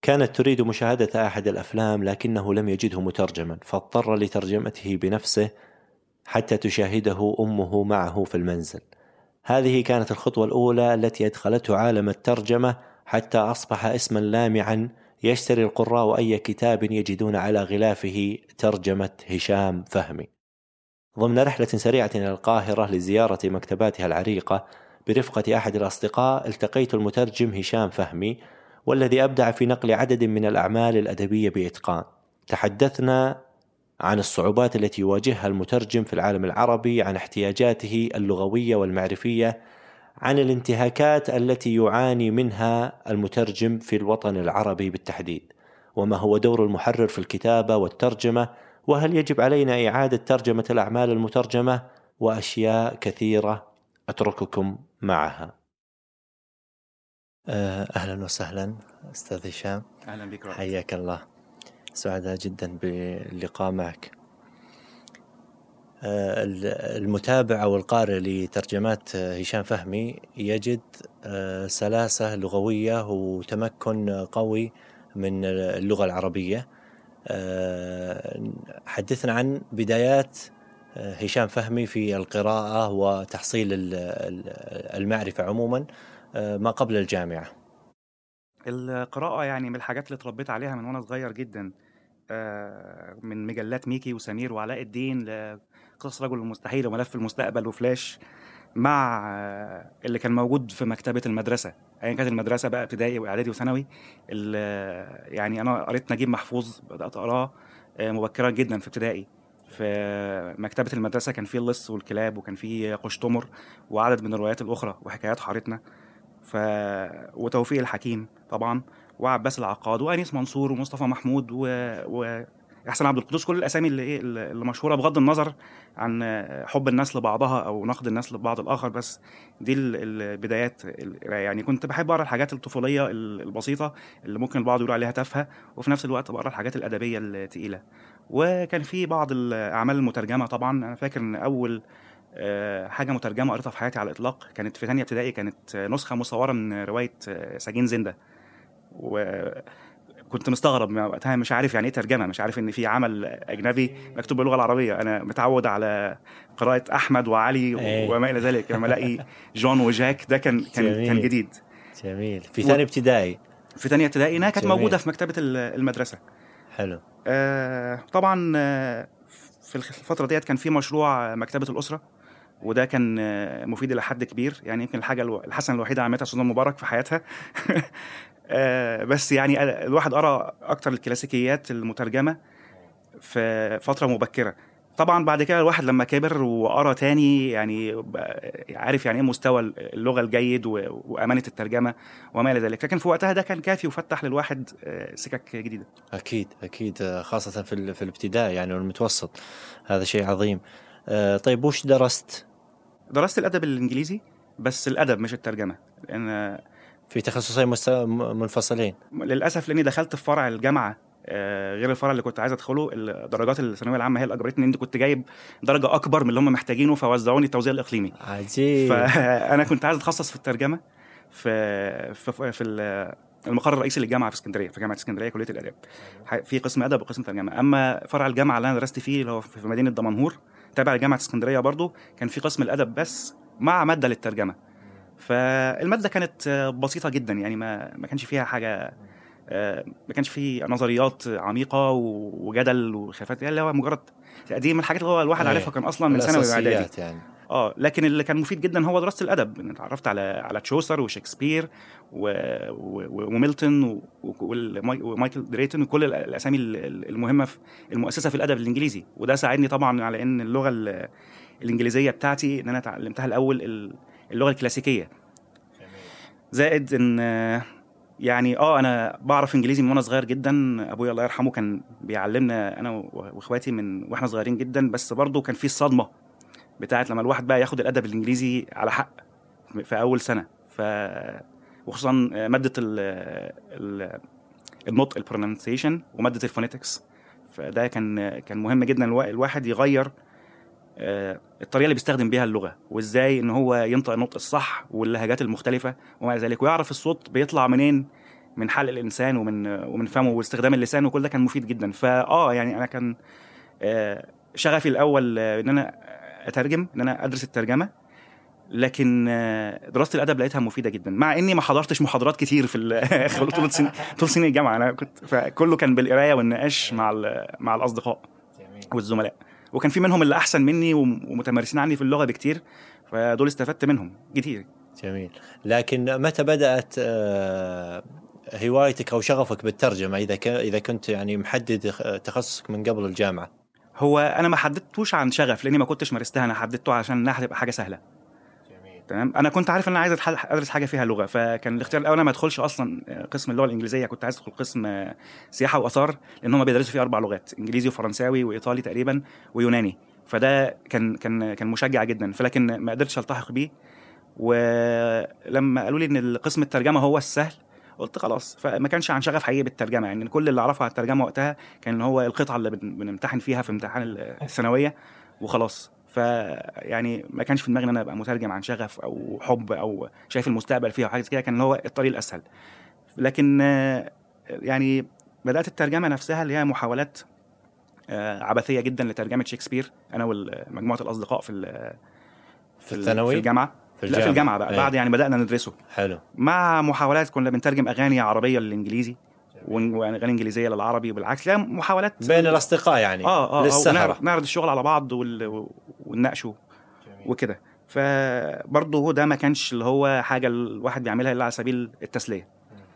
كانت تريد مشاهدة أحد الأفلام لكنه لم يجده مترجما فاضطر لترجمته بنفسه حتى تشاهده أمه معه في المنزل هذه كانت الخطوة الأولى التي أدخلته عالم الترجمة حتى أصبح اسما لامعا يشتري القراء أي كتاب يجدون على غلافه ترجمة هشام فهمي ضمن رحلة سريعة إلى القاهرة لزيارة مكتباتها العريقة برفقة أحد الأصدقاء التقيت المترجم هشام فهمي والذي أبدع في نقل عدد من الأعمال الأدبية بإتقان تحدثنا عن الصعوبات التي يواجهها المترجم في العالم العربي عن احتياجاته اللغوية والمعرفية عن الانتهاكات التي يعاني منها المترجم في الوطن العربي بالتحديد وما هو دور المحرر في الكتابة والترجمة وهل يجب علينا إعادة ترجمة الأعمال المترجمة وأشياء كثيرة أترككم معها آه، أهلا وسهلا أستاذ هشام أهلا بك حياك الله سعداء جدا باللقاء معك آه، المتابع أو القارئ لترجمات هشام فهمي يجد آه، سلاسة لغوية وتمكن قوي من اللغة العربية حدثنا عن بدايات هشام فهمي في القراءة وتحصيل المعرفة عموما ما قبل الجامعة القراءة يعني من الحاجات اللي اتربيت عليها من وانا صغير جدا آه، من مجلات ميكي وسمير وعلاء الدين لقصص رجل المستحيل وملف المستقبل وفلاش مع اللي كان موجود في مكتبة المدرسة أيا كانت المدرسة بقى ابتدائي وإعدادي وثانوي يعني أنا قريت نجيب محفوظ بدأت أقراه آه، مبكرا جدا في ابتدائي في مكتبة المدرسة كان فيه اللص والكلاب وكان فيه قشتمر وعدد من الروايات الأخرى وحكايات حارتنا ف وتوفيق الحكيم طبعا وعباس العقاد وانيس منصور ومصطفى محمود و... و... احسن عبد القدوس كل الاسامي اللي ايه اللي مشهوره بغض النظر عن حب الناس لبعضها او نقد الناس لبعض الاخر بس دي البدايات يعني كنت بحب اقرا الحاجات الطفوليه البسيطه اللي ممكن البعض يقول عليها تافهه وفي نفس الوقت بقرا الحاجات الادبيه الثقيله وكان في بعض الاعمال المترجمه طبعا انا فاكر ان اول آه، حاجه مترجمه قريتها في حياتي على الاطلاق كانت في ثانيه ابتدائي كانت نسخه مصوره من روايه آه، سجين زنده وكنت مستغرب وقتها مش عارف يعني ايه ترجمه مش عارف ان في عمل اجنبي مكتوب باللغه العربيه انا متعود على قراءه احمد وعلي إيه. وما الى ذلك لما الاقي جون وجاك ده كان كان جميل. كان جديد جميل في ثاني ابتدائي في ثانيه ابتدائي انها كانت موجوده في مكتبه المدرسه حلو آه طبعا آه، في الفتره ديت كان في مشروع مكتبه الاسره وده كان مفيد الى حد كبير يعني يمكن الحاجه الحسنه الوحيده عملتها سوزان مبارك في حياتها آه، بس يعني الواحد قرا اكتر الكلاسيكيات المترجمه في فتره مبكره طبعا بعد كده الواحد لما كبر وقرا تاني يعني عارف يعني ايه مستوى اللغه الجيد وامانه الترجمه وما الى ذلك لكن في وقتها ده كان كافي وفتح للواحد آه، سكك جديده اكيد اكيد آه، خاصه في في الابتدائي يعني والمتوسط هذا شيء عظيم طيب وش درست درست الادب الانجليزي بس الادب مش الترجمه لان في تخصصين منفصلين للاسف لاني دخلت في فرع الجامعه آه، غير الفرع اللي كنت عايز ادخله درجات الثانويه العامه هي اللي اجبرتني ان انت كنت جايب درجه اكبر من اللي هم محتاجينه فوزعوني التوزيع الاقليمي عجيب فانا كنت عايز اتخصص في الترجمه في في, في المقر الرئيسي للجامعه في اسكندريه في جامعه اسكندريه كليه الاداب في قسم ادب وقسم ترجمه اما فرع الجامعه اللي انا درست فيه اللي هو في مدينه دمنهور تابع لجامعه اسكندريه برضو كان في قسم الادب بس مع ماده للترجمه فالماده كانت بسيطه جدا يعني ما ما كانش فيها حاجه ما كانش في نظريات عميقه وجدل وخلافات اللي هو مجرد دي من الحاجات اللي هو الواحد إيه. عارفها كان اصلا من ثانوي واعدادي يعني اه لكن اللي كان مفيد جدا هو دراسه الادب ان اتعرفت على على تشوسر وشكسبير وميلتون ومايكل دريتون وكل الاسامي المهمه في المؤسسه في الادب الانجليزي وده ساعدني طبعا على ان اللغه الانجليزيه بتاعتي ان انا اتعلمتها الاول اللغه الكلاسيكيه زائد ان يعني اه انا بعرف انجليزي من وانا صغير جدا ابويا الله يرحمه كان بيعلمنا انا واخواتي من واحنا صغيرين جدا بس برضه كان في الصدمه بتاعت لما الواحد بقى ياخد الادب الانجليزي على حق في اول سنه ف وخصوصا ماده ال ال النطق البرونانسيشن وماده الفونيتكس فده كان كان مهم جدا الواحد يغير آه، الطريقه اللي بيستخدم بيها اللغه وازاي ان هو ينطق النطق الصح واللهجات المختلفه وما الى ذلك ويعرف الصوت بيطلع منين من حلق الانسان ومن ومن فمه واستخدام اللسان وكل ده كان مفيد جدا فاه يعني انا كان آه، شغفي الاول آه، ان انا اترجم ان انا ادرس الترجمه لكن آه، دراسه الادب لقيتها مفيده جدا مع اني ما حضرتش محاضرات كتير في ال- خلال طول سنين طول سنين الجامعه انا كنت فكله كان بالقرايه والنقاش مع ال- مع الاصدقاء والزملاء وكان في منهم اللي احسن مني وم- ومتمرسين عني في اللغه بكتير فدول استفدت منهم كتير جميل لكن متى بدات آه، هوايتك او شغفك بالترجمه اذا ك- اذا كنت يعني محدد خ- تخصصك من قبل الجامعه هو انا ما حددتوش عن شغف لاني ما كنتش مارستها انا حددته عشان انها هتبقى حاجه سهله تمام انا كنت عارف ان انا عايز أتح- ادرس حاجه فيها لغه فكان الاختيار الاول انا ما ادخلش اصلا قسم اللغه الانجليزيه كنت عايز ادخل قسم سياحه واثار لان هم بيدرسوا فيه اربع لغات انجليزي وفرنساوي وايطالي تقريبا ويوناني فده كان كان كان مشجع جدا فلكن ما قدرتش التحق بيه ولما قالوا لي ان القسم الترجمه هو السهل قلت خلاص فما كانش عن شغف حقيقي بالترجمه يعني كل اللي اعرفه عن الترجمه وقتها كان هو القطعه اللي بن- بنمتحن فيها في امتحان الثانويه وخلاص فيعني ما كانش في دماغي ان انا ابقى مترجم عن شغف او حب او شايف المستقبل فيها او حاجه زي كده كان هو الطريق الاسهل لكن آه، يعني بدات الترجمه نفسها اللي هي محاولات آه، عبثيه جدا لترجمه شكسبير انا ومجموعه الاصدقاء في ال- في ال- الثانوي في الجامعه في لا في الجامعه بقى أي. بعد يعني بدانا ندرسه حلو مع محاولات كنا بنترجم اغاني عربيه للانجليزي وإن- واغاني انجليزيه للعربي وبالعكس لا محاولات بين الاصدقاء يعني اه اه أو للسهره نعرض, نعرض الشغل على بعض وال... ونناقشه وكده فبرضه هو ده ما كانش اللي هو حاجه الواحد بيعملها الا على سبيل التسليه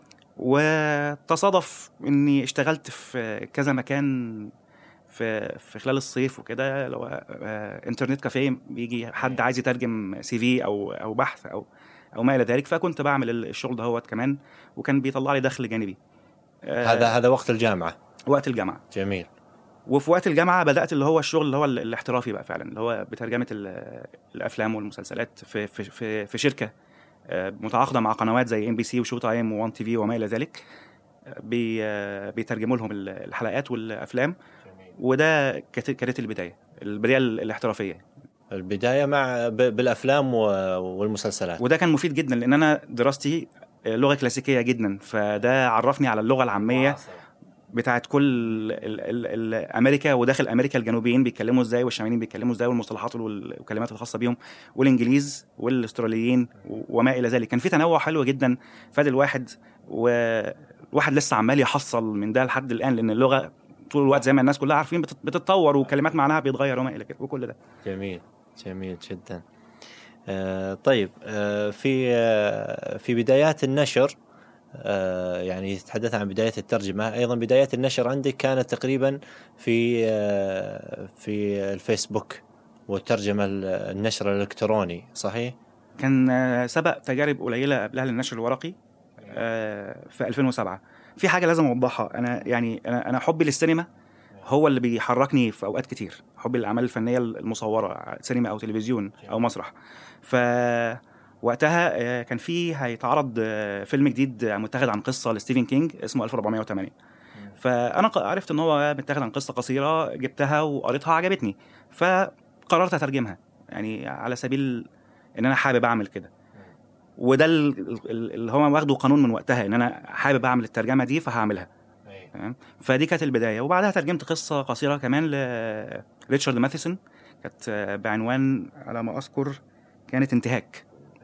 وتصادف اني اشتغلت في كذا مكان في في خلال الصيف وكده لو آه، انترنت كافيه بيجي حد عايز يترجم سي في او او بحث او او ما الى ذلك فكنت بعمل الشغل دهوت كمان وكان بيطلع لي دخل جانبي آه، هذا هذا وقت الجامعه وقت الجامعه جميل وفي وقت الجامعه بدات اللي هو الشغل اللي هو ال- الاحترافي بقى فعلا اللي هو بترجمه ال- الافلام والمسلسلات في في في, في شركه آه، متعاقده مع قنوات زي ام بي سي وشو تايم وان تي في وما الى ذلك آه، بي آه، بيترجموا لهم ال- الحلقات والافلام وده كانت كانت البدايه البدايه ال- الاحترافيه البدايه مع ب- بالافلام و- والمسلسلات وده كان مفيد جدا لان انا دراستي آه، لغه كلاسيكيه جدا فده عرفني على اللغه العاميه بتاعت كل ال ال ال امريكا وداخل امريكا الجنوبيين بيتكلموا ازاي والشماليين بيتكلموا ازاي والمصطلحات وال- والكلمات الخاصه بيهم والانجليز والاستراليين و- وما الى ذلك كان في تنوع حلو جدا فاد الواحد والواحد لسه عمال يحصل من ده لحد الان لان اللغه طول الوقت زي ما الناس كلها عارفين بتت- بتتطور وكلمات معناها بيتغير وما الى كده وكل ده جميل جميل جدا آه طيب آه في آه في بدايات النشر آه يعني تحدث عن بداية الترجمة أيضا بدايات النشر عندك كانت تقريبا في آه في الفيسبوك والترجمة ال- النشر الإلكتروني صحيح؟ كان آه، سبق تجارب قليله قبلها للنشر الورقي آه، في 2007 في حاجه لازم اوضحها انا يعني انا انا حبي للسينما هو اللي بيحركني في اوقات كتير حبي للاعمال الفنيه المصوره سينما او تلفزيون او مسرح ف وقتها آه، كان في هيتعرض آه، فيلم جديد متاخد عن قصه لستيفن كينج اسمه 1408 فانا ق- عرفت ان هو متاخد عن قصه قصيره جبتها وقريتها عجبتني فقررت اترجمها يعني على سبيل ان انا حابب اعمل كده وده ال- ال- اللي هو واخده قانون من وقتها ان انا حابب اعمل الترجمه دي فهعملها تمام فدي كانت البدايه وبعدها ترجمت قصه قصيره كمان لريتشارد ماثيسون كانت آه، بعنوان على ما اذكر كانت انتهاك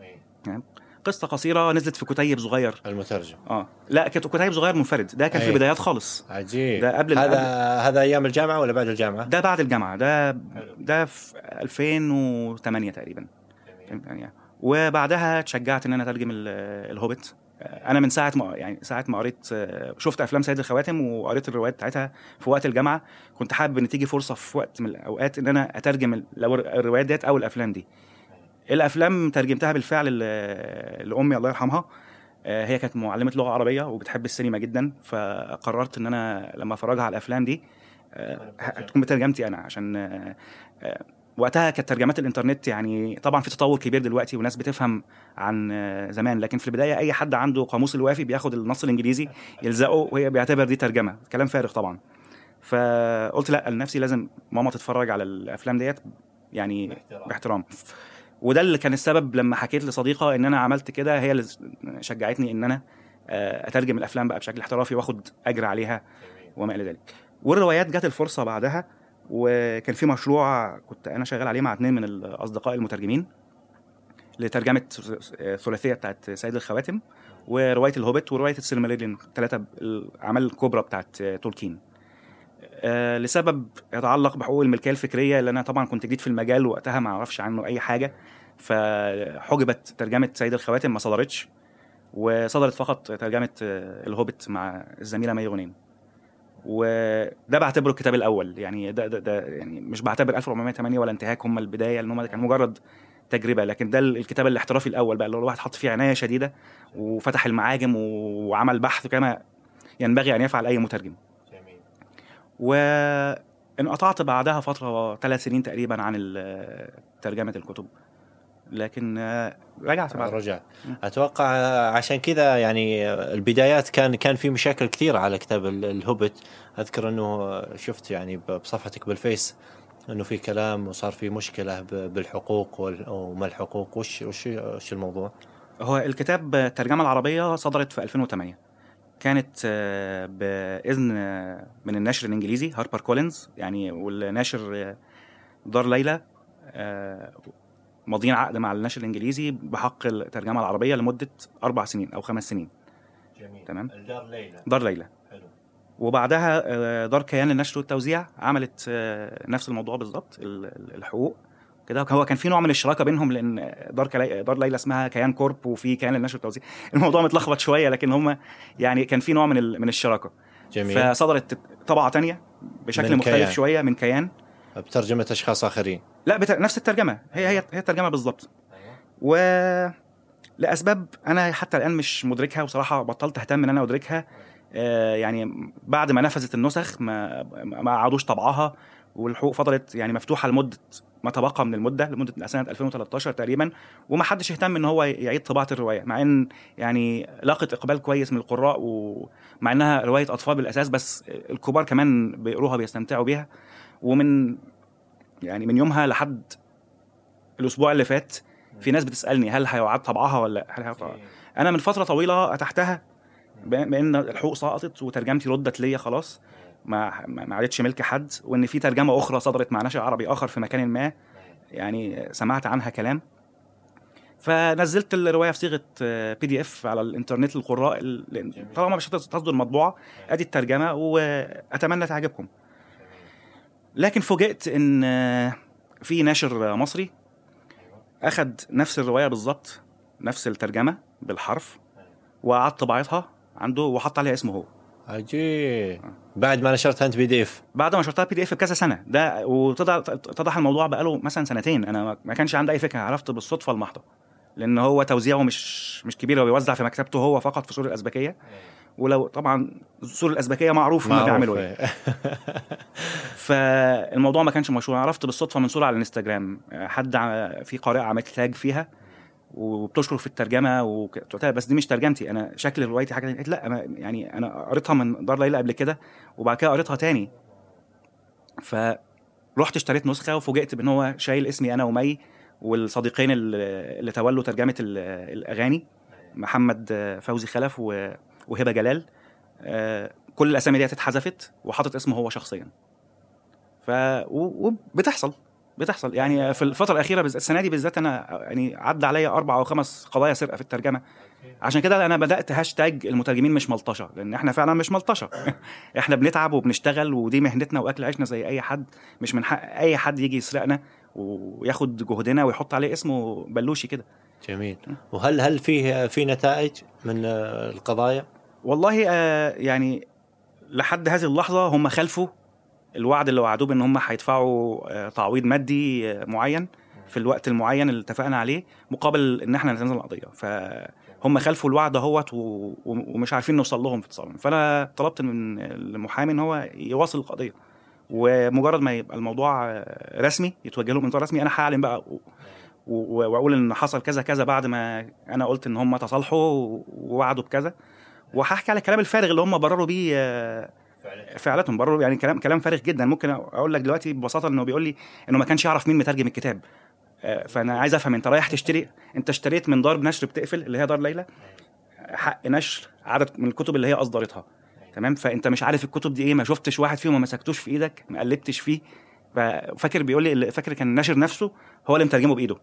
قصه قصيره نزلت في كتيب صغير المترجم اه لا كانت كتيب صغير منفرد ده كان في أي. البدايات خالص عجيب ده قبل- هذا قبل- هذا أيام الجامعة ولا بعد الجامعة؟ ده بعد الجامعه ده ده في 2008 تقريبا يعني وبعدها اتشجعت ان انا اترجم ال- الهوبت انا من ساعه ما يعني ساعه ما قريت شفت افلام سيد الخواتم وقريت الروايات بتاعتها في وقت الجامعه كنت حابب ان تيجي فرصه في وقت من الاوقات ان انا اترجم ال- لو الروايات ديت او الافلام دي الافلام ترجمتها بالفعل ل- لامي الله يرحمها آه، هي كانت معلمه لغه عربيه وبتحب السينما جدا فقررت ان انا لما افرجها على الافلام دي آه، هتكون بترجمتي انا عشان آه، آه، وقتها كانت ترجمات الانترنت يعني طبعا في تطور كبير دلوقتي وناس بتفهم عن آه، زمان لكن في البدايه اي حد عنده قاموس الوافي بياخد النص الانجليزي يلزقه وهي بيعتبر دي ترجمه كلام فارغ طبعا فقلت لا لنفسي لازم ماما تتفرج على الافلام ديت يعني باحترام وده اللي كان السبب لما حكيت لصديقه ان انا عملت كده هي اللي شجعتني ان انا آه، اترجم الافلام بقى بشكل احترافي واخد اجر عليها وما الى ذلك والروايات جت الفرصه بعدها وكان في مشروع كنت انا شغال عليه مع اثنين من الاصدقاء المترجمين لترجمه ثلاثيه بتاعت سيد الخواتم وروايه الهوبت وروايه السيلماريليون الثلاثه الاعمال الكبرى بتاعت تولكين آه لسبب يتعلق بحقوق الملكيه الفكريه اللي انا طبعا كنت جديد في المجال وقتها ما اعرفش عنه اي حاجه فحجبت ترجمه سيد الخواتم ما صدرتش وصدرت فقط ترجمه آه، الهوبت مع الزميله مي غنيم وده بعتبره الكتاب الاول يعني ده, ده, ده يعني مش بعتبر 1408 ولا انتهاك هم البدايه لان هم كان مجرد تجربه لكن ده الكتاب الاحترافي الاول بقى اللي هو الواحد حط فيه عنايه شديده وفتح المعاجم وعمل بحث كما ينبغي ان يفعل اي مترجم جميل وانقطعت بعدها فتره ثلاث سنين تقريبا عن ترجمه الكتب لكن رجعت بعد رجعت اتوقع عشان كذا يعني البدايات كان كان في مشاكل كثيره على كتاب الهوبت اذكر انه شفت يعني بصفحتك بالفيس انه في كلام وصار في مشكله بالحقوق وما الحقوق وش وش وش الموضوع؟ هو الكتاب الترجمه العربيه صدرت في 2008 كانت آه، باذن آه، من الناشر الانجليزي هاربر كولينز يعني والناشر آه، دار ليلى ماضيين عقد مع الناشر الانجليزي بحق الترجمه العربيه لمده اربع سنين او خمس سنين جميل تمام دار ليلى دار ليلى وبعدها آه، دار كيان للنشر والتوزيع عملت آه، نفس الموضوع بالظبط الحقوق كده هو كان في نوع من الشراكه بينهم لان دار كلي... دار ليلى اسمها كيان كورب وفي كيان للنشر والتوزيع الموضوع متلخبط شويه لكن هم يعني كان في نوع من ال... من الشراكه جميل فصدرت طبعه تانية بشكل مختلف كيان. شويه من كيان بترجمه اشخاص اخرين لا بت... نفس الترجمه هي هي هي الترجمه بالظبط أيوة. و لاسباب انا حتى الان مش مدركها وصراحه بطلت اهتم ان انا ادركها آه، يعني بعد ما نفذت النسخ ما ما عادوش طبعها والحقوق فضلت يعني مفتوحه لمده ما تبقى من المده لمده سنه 2013 تقريبا وما حدش اهتم ان هو يعيد طباعه الروايه مع ان يعني لاقت اقبال كويس من القراء ومع انها روايه اطفال بالاساس بس الكبار كمان بيقروها بيستمتعوا بيها ومن يعني من يومها لحد الاسبوع اللي فات في ناس بتسالني هل هيعاد طبعها ولا هل هيعاد طبعها انا من فتره طويله اتحتها بان الحقوق سقطت وترجمتي ردت ليا خلاص ما ما عادتش ملك حد وان في ترجمه اخرى صدرت مع ناشر عربي اخر في مكان ما يعني سمعت عنها كلام فنزلت الروايه في صيغه بي دي اف على الانترنت للقراء طالما مش هتصدر مطبوعه ادي الترجمه واتمنى تعجبكم لكن فوجئت ان في ناشر مصري اخذ نفس الروايه بالظبط نفس الترجمه بالحرف وعاد طباعتها عنده وحط عليها اسمه هو عجيب بعد ما نشرتها انت بي دي اف بعد ما نشرتها بي دي اف بكذا سنه ده واتضح الموضوع بقاله مثلا سنتين انا ما كانش عندي اي فكره عرفت بالصدفه المحضه لان هو توزيعه مش مش كبير هو بيوزع في مكتبته هو فقط في سور الازبكيه ولو طبعا سور الازبكيه معروف هم بيعملوا ايه فالموضوع ما كانش مشهور عرفت بالصدفه من صوره على الانستجرام حد في قارئه عملت تاج فيها وبتشكر في الترجمه وقلت لها بس دي مش ترجمتي انا شكل روايتي حاجه قالت لا أنا يعني انا قريتها من دار ليلى قبل كده وبعد كده قريتها تاني فرحت اشتريت نسخه وفوجئت بان هو شايل اسمي انا ومي والصديقين اللي تولوا ترجمه الاغاني محمد فوزي خلف وهبه جلال آه، كل الاسامي دي اتحذفت وحاطط اسمه هو شخصيا ف وبتحصل بتحصل يعني في الفتره الاخيره بالذات السنه دي بالذات انا يعني عدى عليا اربع او خمس قضايا سرقه في الترجمه عشان كده انا بدات هاشتاج المترجمين مش ملطشه لان احنا فعلا مش ملطشه احنا بنتعب وبنشتغل ودي مهنتنا واكل عيشنا زي اي حد مش من حق اي حد يجي يسرقنا وياخد جهدنا ويحط عليه اسمه بلوشي كده جميل وهل هل فيه في نتائج من القضايا والله آه يعني لحد هذه اللحظه هم خلفوا الوعد اللي وعدوه بان هم هيدفعوا آه، تعويض مادي آه، معين في الوقت المعين اللي اتفقنا عليه مقابل ان احنا نتنازل القضيه فهم خلفوا الوعد اهوت ومش عارفين نوصل لهم في اتصالهم فانا طلبت من المحامي ان هو يواصل القضيه ومجرد ما يبقى الموضوع آه، رسمي يتوجه لهم انذار رسمي انا هعلن بقى واقول ان حصل كذا كذا بعد ما انا قلت ان هم تصالحوا ووعدوا بكذا وهحكي على الكلام الفارغ اللي هم برروا بيه فعلتهم برضه يعني كلام كلام فارغ جدا ممكن اقول لك دلوقتي ببساطه انه بيقول لي انه ما كانش يعرف مين مترجم الكتاب آه، فانا عايز افهم انت رايح تشتري انت اشتريت من دار نشر بتقفل اللي هي دار ليلى حق نشر عدد من الكتب اللي هي اصدرتها تمام فانت مش عارف الكتب دي ايه ما شفتش واحد فيهم ما مسكتوش في ايدك ما قلبتش فيه ففاكر بيقول لي فاكر كان الناشر نفسه هو اللي مترجمه بايده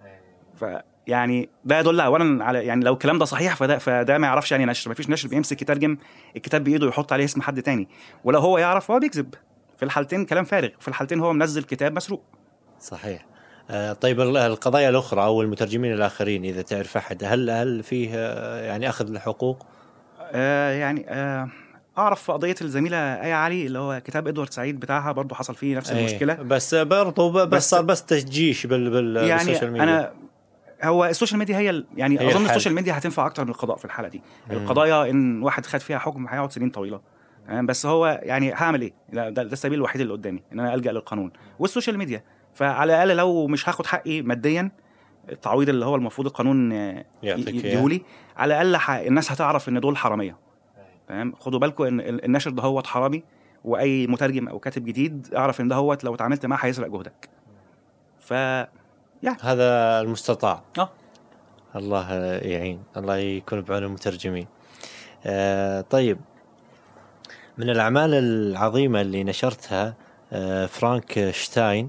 فيعني ده يدل اولا على يعني لو الكلام ده صحيح فده فده ما يعرفش يعني نشر ما فيش نشر بيمسك يترجم الكتاب بايده ويحط عليه اسم حد تاني ولو هو يعرف هو بيكذب في الحالتين كلام فارغ في الحالتين هو منزل كتاب مسروق صحيح آه، طيب القضايا الاخرى او المترجمين الاخرين اذا تعرف احد هل هل فيه آه، يعني اخذ الحقوق؟ آه يعني آه اعرف في قضيه الزميله اي علي اللي هو كتاب ادوارد سعيد بتاعها برضه حصل فيه نفس المشكله بس برضه بس صار بس تجيش بال بال يعني بالسوشيال ميديا انا هو السوشيال ميديا هي يعني هي اظن الحل. السوشيال ميديا هتنفع اكتر من القضاء في الحاله دي مم. القضايا ان واحد خد فيها حكم هيقعد سنين طويله بس هو يعني هعمل ايه ده, ده السبيل الوحيد اللي قدامي ان انا الجا للقانون والسوشيال ميديا فعلى الاقل لو مش هاخد حقي ماديا التعويض اللي هو المفروض القانون يديهولي على الاقل الناس هتعرف ان دول حراميه تمام خدوا بالكم ان النشر ده هو حرامي واي مترجم او كاتب جديد اعرف ان ده هو لو اتعاملت معاه هيسرق جهدك ف يعني هذا المستطاع اه الله يعين الله يكون بعون المترجمين آه طيب من الاعمال العظيمه اللي نشرتها آه فرانك شتاين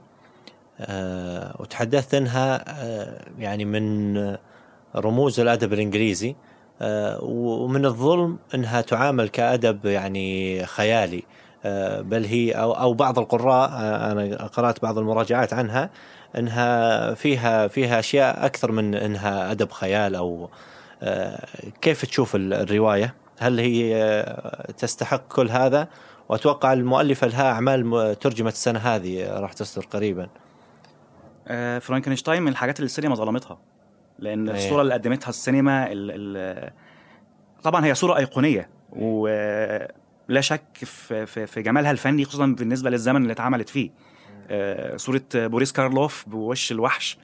آه وتحدثت انها آه يعني من رموز الادب الانجليزي آه، ومن الظلم انها تعامل كادب يعني خيالي آه، بل هي او او بعض القراء آه، انا قرات بعض المراجعات عنها انها فيها فيها اشياء اكثر من انها ادب خيال او كيف تشوف الروايه؟ هل هي تستحق كل هذا؟ واتوقع المؤلفه لها اعمال ترجمت السنه هذه راح تصدر قريبا. فرانكنشتاين من الحاجات اللي السينما ظلمتها لان أيه. الصوره اللي قدمتها السينما ال ال طبعا هي صوره ايقونيه ولا شك في, في, في جمالها الفني خصوصا بالنسبه للزمن اللي اتعملت فيه آه صوره بوريس كارلوف بوش الوحش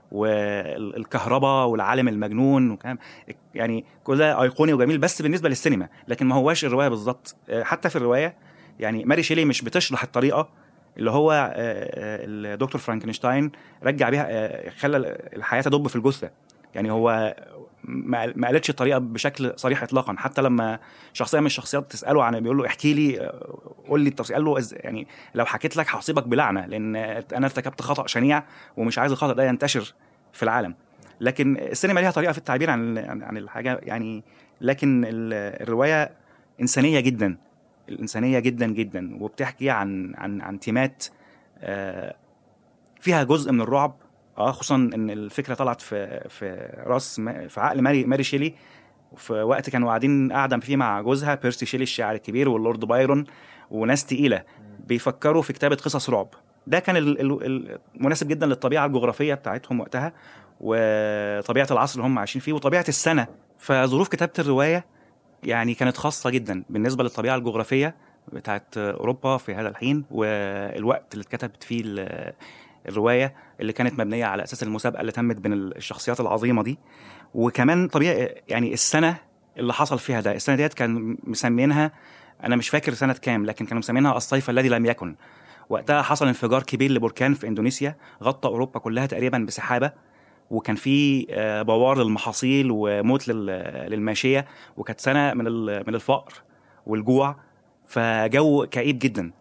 والكهرباء والعالم المجنون وكلام يعني كل ده ايقوني وجميل بس بالنسبه للسينما لكن ما هواش الروايه بالظبط آه حتى في الروايه يعني ماري شيلي مش بتشرح الطريقه اللي هو آه، آه، الدكتور فرانكنشتاين رجع بيها آه، خلى الحياه تدب في الجثه يعني هو ما قالتش الطريقه بشكل صريح اطلاقا حتى لما شخصيه من الشخصيات تساله عن بيقول له احكي لي قول لي التفصيل قال له يعني لو حكيت لك هصيبك بلعنه لان انا ارتكبت خطا شنيع ومش عايز الخطا ده ينتشر في العالم لكن السينما ليها طريقه في التعبير عن عن الحاجه يعني لكن الروايه انسانيه جدا الانسانيه جدا جدا وبتحكي عن عن عن تيمات آه، فيها جزء من الرعب اه خصوصا ان الفكره طلعت في في راس في عقل ماري ماري شيلي في وقت كانوا قاعدين قاعده فيه مع جوزها بيرسي شيلي الشاعر الكبير واللورد بايرون وناس تقيله بيفكروا في كتابه قصص رعب ده كان المناسب جدا للطبيعه الجغرافيه بتاعتهم وقتها وطبيعه العصر اللي هم عايشين فيه وطبيعه السنه فظروف كتابه الروايه يعني كانت خاصة جدا بالنسبة للطبيعة الجغرافية بتاعت أوروبا في هذا الحين والوقت اللي اتكتبت فيه الرواية اللي كانت مبنية على أساس المسابقة اللي تمت بين الشخصيات العظيمة دي وكمان طبيعي يعني السنة اللي حصل فيها ده السنة ديت كان مسمينها أنا مش فاكر سنة كام لكن كانوا مسمينها الصيف الذي لم يكن وقتها حصل انفجار كبير لبركان في اندونيسيا غطى اوروبا كلها تقريبا بسحابه وكان في آه، بوار للمحاصيل وموت للماشيه وكانت سنه من من الفقر والجوع فجو كئيب جدا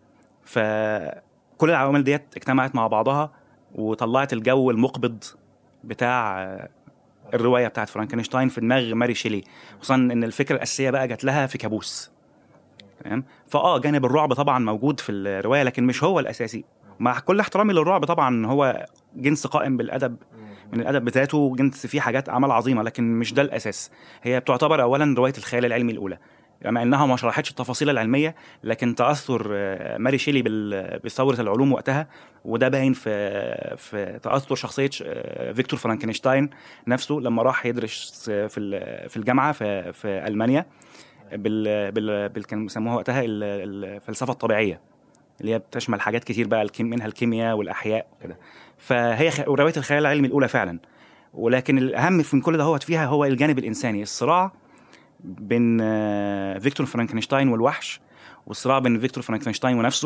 فكل العوامل ديت اجتمعت مع بعضها وطلعت الجو المقبض بتاع آه، الروايه بتاعت فرانكنشتاين في دماغ ماري شيلي خصوصا ان الفكره الاساسيه بقى جات لها في كابوس تمام فاه جانب الرعب طبعا موجود في الروايه لكن مش هو الاساسي مع كل احترامي للرعب طبعا هو جنس قائم بالادب من الادب بذاته جنس فيه حاجات اعمال عظيمه لكن مش ده الاساس هي بتعتبر اولا روايه الخيال العلمي الاولى مع انها ما شرحتش التفاصيل العلميه لكن تاثر آه، ماري شيلي بثوره العلوم وقتها وده باين في في تاثر شخصيه آه، فيكتور فرانكنشتاين نفسه لما راح يدرس في في الجامعه في في المانيا بال بال كانوا بيسموها وقتها الفلسفه الطبيعيه اللي هي بتشمل حاجات كتير بقى منها الكيمياء والاحياء وكده فهي روايه الخيال العلمي الاولى فعلا ولكن الاهم من كل ده هو فيها هو الجانب الانساني الصراع بين آه، فيكتور فرانكنشتاين والوحش والصراع بين فيكتور فرانكنشتاين ونفسه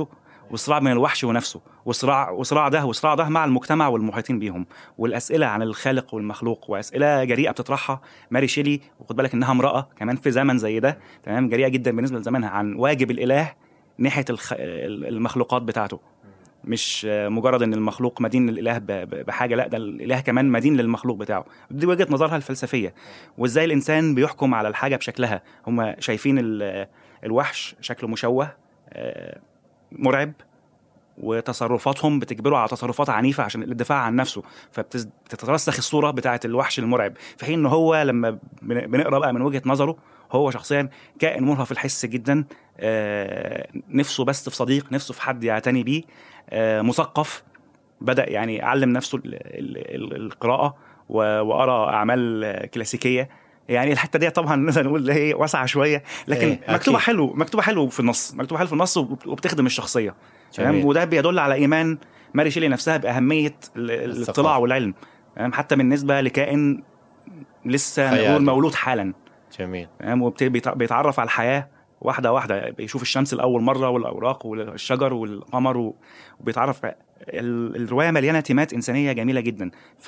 والصراع بين الوحش ونفسه وصراع وصراع ده وصراع ده مع المجتمع والمحيطين بيهم والاسئله عن الخالق والمخلوق واسئله جريئه بتطرحها ماري شيلي وخد بالك انها امراه كمان في زمن زي ده تمام جريئه جدا بالنسبه لزمانها عن واجب الاله ناحيه الخ... المخلوقات بتاعته مش مجرد ان المخلوق مدين للاله بحاجه لا ده الاله كمان مدين للمخلوق بتاعه دي وجهه نظرها الفلسفيه وازاي الانسان بيحكم على الحاجه بشكلها هم شايفين الوحش شكله مشوه آه، مرعب وتصرفاتهم بتجبره على تصرفات عنيفه عشان الدفاع عن نفسه فبتترسخ الصوره بتاعه الوحش المرعب في حين ان هو لما بنقرا بقى من وجهه نظره هو شخصيا كائن مرهف الحس جدا آه، نفسه بس في صديق نفسه في حد يعتني بيه آه، مثقف بدا يعني يعلم نفسه القراءه وارى اعمال كلاسيكيه يعني الحته دي طبعا نقدر نقول هي واسعه شويه لكن إيه مكتوبه حلو مكتوبه حلو في النص مكتوبه حلو في النص وبتخدم الشخصيه تمام وده بيدل على ايمان ماري شيلي نفسها باهميه الاطلاع والعلم تمام حتى بالنسبه لكائن لسه نقول مولود حالا جميل تمام وبيتعرف على الحياه واحده واحده بيشوف الشمس لاول مره والاوراق والشجر والقمر وبيتعرف الروايه مليانه تيمات انسانيه جميله جدا ف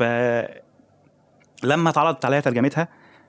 لما اتعرضت عليا ترجمتها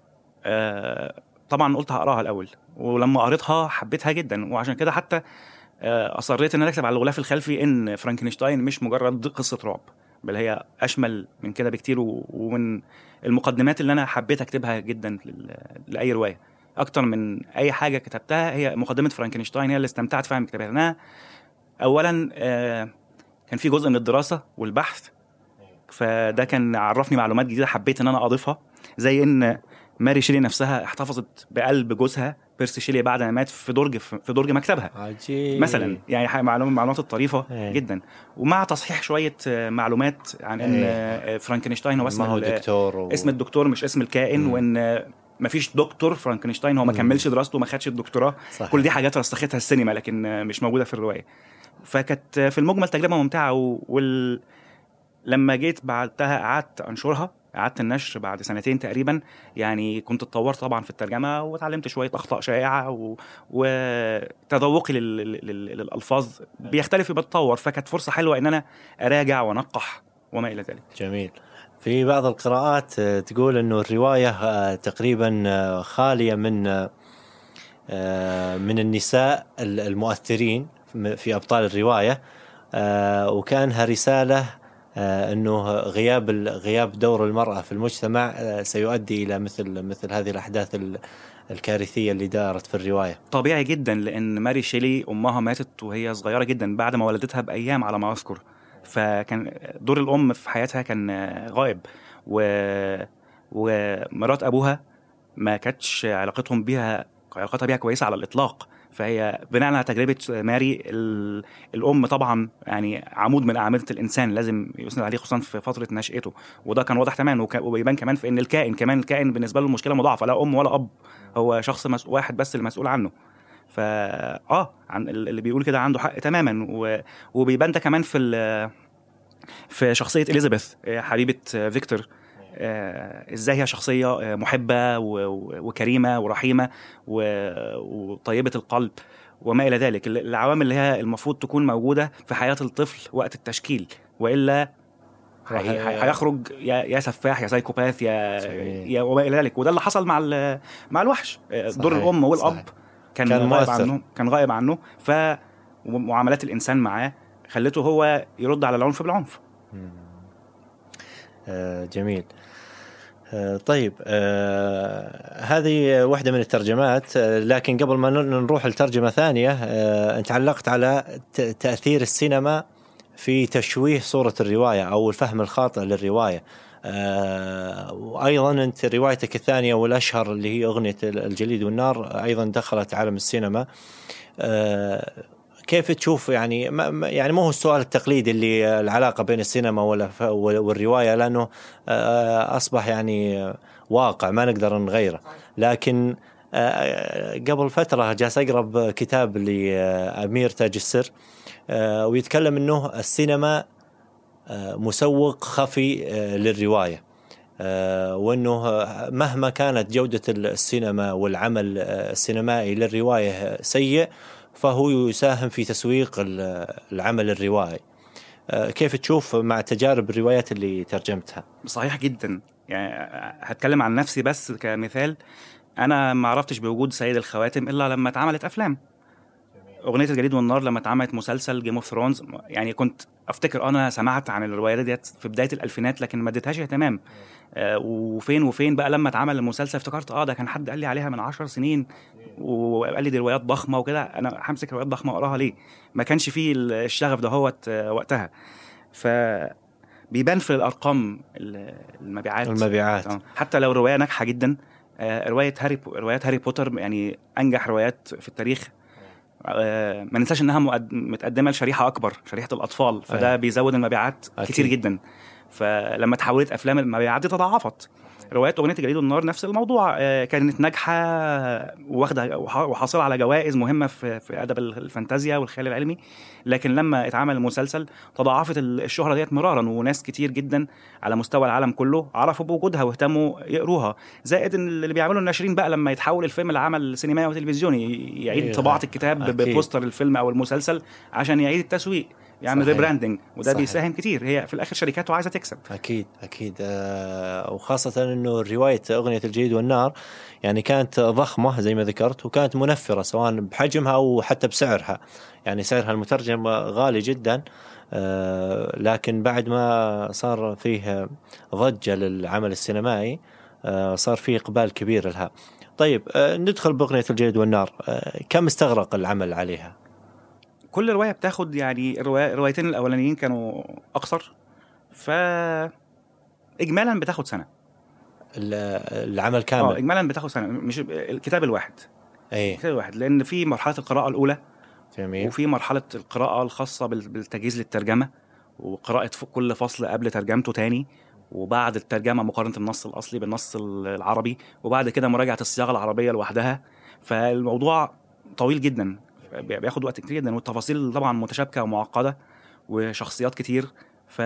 آه، طبعا قلت هقراها الاول ولما قريتها حبيتها جدا وعشان كده حتى آه، اصريت ان انا اكتب على الغلاف الخلفي ان فرانكنشتاين مش مجرد قصه رعب بل هي اشمل من كده بكتير ومن المقدمات اللي انا حبيت اكتبها جدا لاي روايه اكتر من اي حاجه كتبتها هي مقدمه فرانكنشتاين هي اللي استمتعت فيها من كتابها انا اولا آه، كان في جزء من الدراسه والبحث فده كان عرفني معلومات جديده حبيت ان انا اضيفها زي ان ماري شيلي نفسها احتفظت بقلب جوزها بيرسي شيلي بعد ما مات في درج في درج مكتبها عجيب مثلا يعني معلومات معلومات الطريفه ايه. جدا ومع تصحيح شويه معلومات عن ان ايه. فرانكنشتاين هو اسم هو دكتور و... اسم الدكتور مش اسم الكائن م. وان ما فيش دكتور فرانكنشتاين هو ما كملش دراسته وما خدش الدكتوراه صحيح. كل دي حاجات رسختها السينما لكن مش موجوده في الروايه فكانت في المجمل تجربه ممتعه وال... لما جيت بعدها قعدت انشرها قعدت النشر بعد سنتين تقريبا يعني كنت اتطورت طبعا في الترجمه وتعلمت شويه اخطاء شائعه و... وتذوقي لل... لل... للالفاظ بيختلف بتطور فكانت فرصه حلوه ان انا اراجع وانقح وما الى ذلك. جميل. في بعض القراءات آه، تقول انه الروايه آه، تقريبا آه، خاليه من من النساء المؤثرين في ابطال الروايه وكانها رساله آه، انه غياب غياب دور المراه في المجتمع آه، سيؤدي الى مثل مثل هذه الاحداث الكارثيه اللي دارت في الروايه. طبيعي جدا لان ماري شيلي امها ماتت وهي صغيره جدا بعد ما ولدتها بايام على ما اذكر. فكان دور الام في حياتها كان غائب و ومرات ابوها ما كانتش علاقتهم بيها علاقتها بيها كويسه على الاطلاق فهي بناء على تجربه ماري الام طبعا يعني عمود من اعمده الانسان لازم يسند عليه خصوصا في فتره نشاته وده كان واضح تماما وبيبان كمان في ان الكائن كمان الكائن بالنسبه له المشكله مضاعفه لا ام ولا اب هو شخص مسؤول واحد بس المسؤول عنه فا اه عن اللي بيقول كده عنده حق تماما وبيبان ده كمان في في شخصيه اليزابيث حبيبه فيكتور آه، ازاي هي شخصيه آه، محبه وكريمه ورحيمه وطيبه القلب وما الى ذلك العوامل اللي هي المفروض تكون موجوده في حياه الطفل وقت التشكيل والا هيخرج يا يا سفاح يا سايكوباث يا يا وما الى ذلك وده اللي حصل مع مع الوحش آه، صحيح. دور الام والاب صحيح. كان, كان غايب عنه كان غايب عنه فمعاملات الانسان معاه خلته هو يرد على العنف بالعنف جميل آه، طيب آه هذه واحدة من الترجمات آه لكن قبل ما نروح لترجمة ثانية آه أنت علقت على تأثير السينما في تشويه صورة الرواية أو الفهم الخاطئ للرواية آه وأيضا أنت روايتك الثانية والأشهر اللي هي أغنية الجليد والنار أيضا دخلت عالم السينما آه كيف تشوف يعني يعني مو هو السؤال التقليدي اللي العلاقه بين السينما والروايه لانه آه، اصبح يعني واقع ما نقدر نغيره لكن آه، قبل فتره جالس اقرا كتاب لامير تاج السر آه، ويتكلم انه السينما مسوق خفي للروايه وانه مهما كانت جوده السينما والعمل السينمائي للروايه سيء فهو يساهم في تسويق ال- العمل الروائي آه، كيف تشوف مع تجارب الروايات اللي ترجمتها صحيح جدا يعني هتكلم عن نفسي بس كمثال انا ما عرفتش بوجود سيد الخواتم الا لما اتعملت افلام اغنيه الجليد والنار لما اتعملت مسلسل جيم اوف ثرونز يعني كنت افتكر انا سمعت عن الروايات ديت في بدايه الالفينات لكن ما اديتهاش اهتمام آه وفين وفين بقى لما اتعمل المسلسل افتكرت اه ده كان حد قال لي عليها من عشر سنين وقال لي دي روايات ضخمه وكده انا همسك روايات ضخمه واقراها ليه ما كانش فيه الشغف ده هوت آه، وقتها ف بيبان في الارقام ال- المبيعات المبيعات آه. حتى لو روايه ناجحه جدا آه، روايه هاري بو... روايات هاري بوتر يعني انجح روايات في التاريخ آه، ما ننساش انها مقد... متقدمه لشريحه اكبر شريحه الاطفال فده أيوة. بيزود المبيعات أكيد. كتير جدا فلما تحولت افلام المبيعات دي تضاعفت روايات اغنيه الجليد والنار نفس الموضوع آه، كانت ناجحه واخده وح- وحاصله على جوائز مهمه في في ادب الفانتازيا والخيال العلمي لكن لما اتعمل المسلسل تضاعفت ال- الشهره ديت مرارا وناس كتير جدا على مستوى العالم كله عرفوا بوجودها واهتموا يقروها زائد ان اللي بيعملوا الناشرين بقى لما يتحول الفيلم لعمل سينمائي وتلفزيوني يعيد إيه، طباعه الكتاب ب- أكيد. ببوستر الفيلم او المسلسل عشان يعيد التسويق يعمل صحيح. ريبراندنج وده صحيح. بيساهم كتير هي في الاخر شركاته عايزه تكسب اكيد اكيد آه وخاصه انه روايه اغنيه الجيد والنار يعني كانت ضخمه زي ما ذكرت وكانت منفره سواء بحجمها او حتى بسعرها يعني سعرها المترجم غالي جدا آه لكن بعد ما صار فيه ضجه للعمل السينمائي آه صار فيه اقبال كبير لها طيب آه ندخل باغنيه الجيد والنار آه كم استغرق العمل عليها كل روايه بتاخد يعني الرواية الروايتين الاولانيين كانوا اقصر ف اجمالا بتاخد سنه ال- العمل اه كامل اجمالا بتاخد سنه مش الكتاب الواحد اي الكتاب الواحد لان في مرحله القراءه الاولى جميل وفي مرحله القراءه الخاصه بال- بالتجهيز للترجمه وقراءه ف- كل فصل قبل ترجمته تاني وبعد الترجمه مقارنه النص الاصلي بالنص ال- العربي وبعد كده مراجعه الصياغه العربيه لوحدها فالموضوع طويل جدا بي- بياخد وقت كتير جدا والتفاصيل طبعا متشابكه ومعقده وشخصيات كتير ف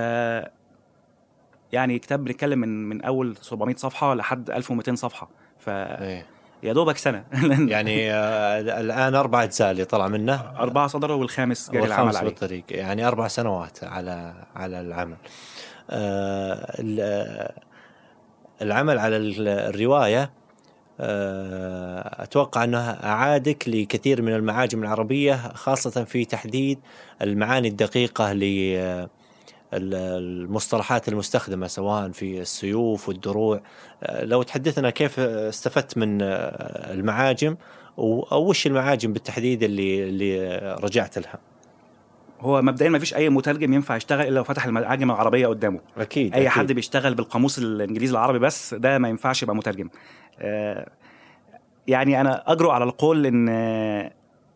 يعني كتاب بنتكلم من من اول 700 صفحه لحد 1200 صفحه فيا إيه. دوبك سنه يعني آه، الان اربع اجزاء اللي طلع منه أربعة صدروا والخامس جاري العمل والخامس عليه بالطريق يعني اربع سنوات على على العمل آه، ال- العمل على ال- الروايه آه، اتوقع انه اعادك لكثير من المعاجم العربيه خاصه في تحديد المعاني الدقيقه ل ال- المصطلحات المستخدمه سواء في السيوف والدروع آه، لو تحدثنا كيف استفدت من آه، المعاجم و- او وش المعاجم بالتحديد اللي اللي رجعت لها هو مبدئيا ما فيش اي مترجم ينفع يشتغل الا لو فتح المعاجم العربيه قدامه اكيد اي أكيد. حد بيشتغل بالقاموس الانجليزي العربي بس ده ما ينفعش يبقى مترجم آه، يعني انا اجرؤ على القول ان آه،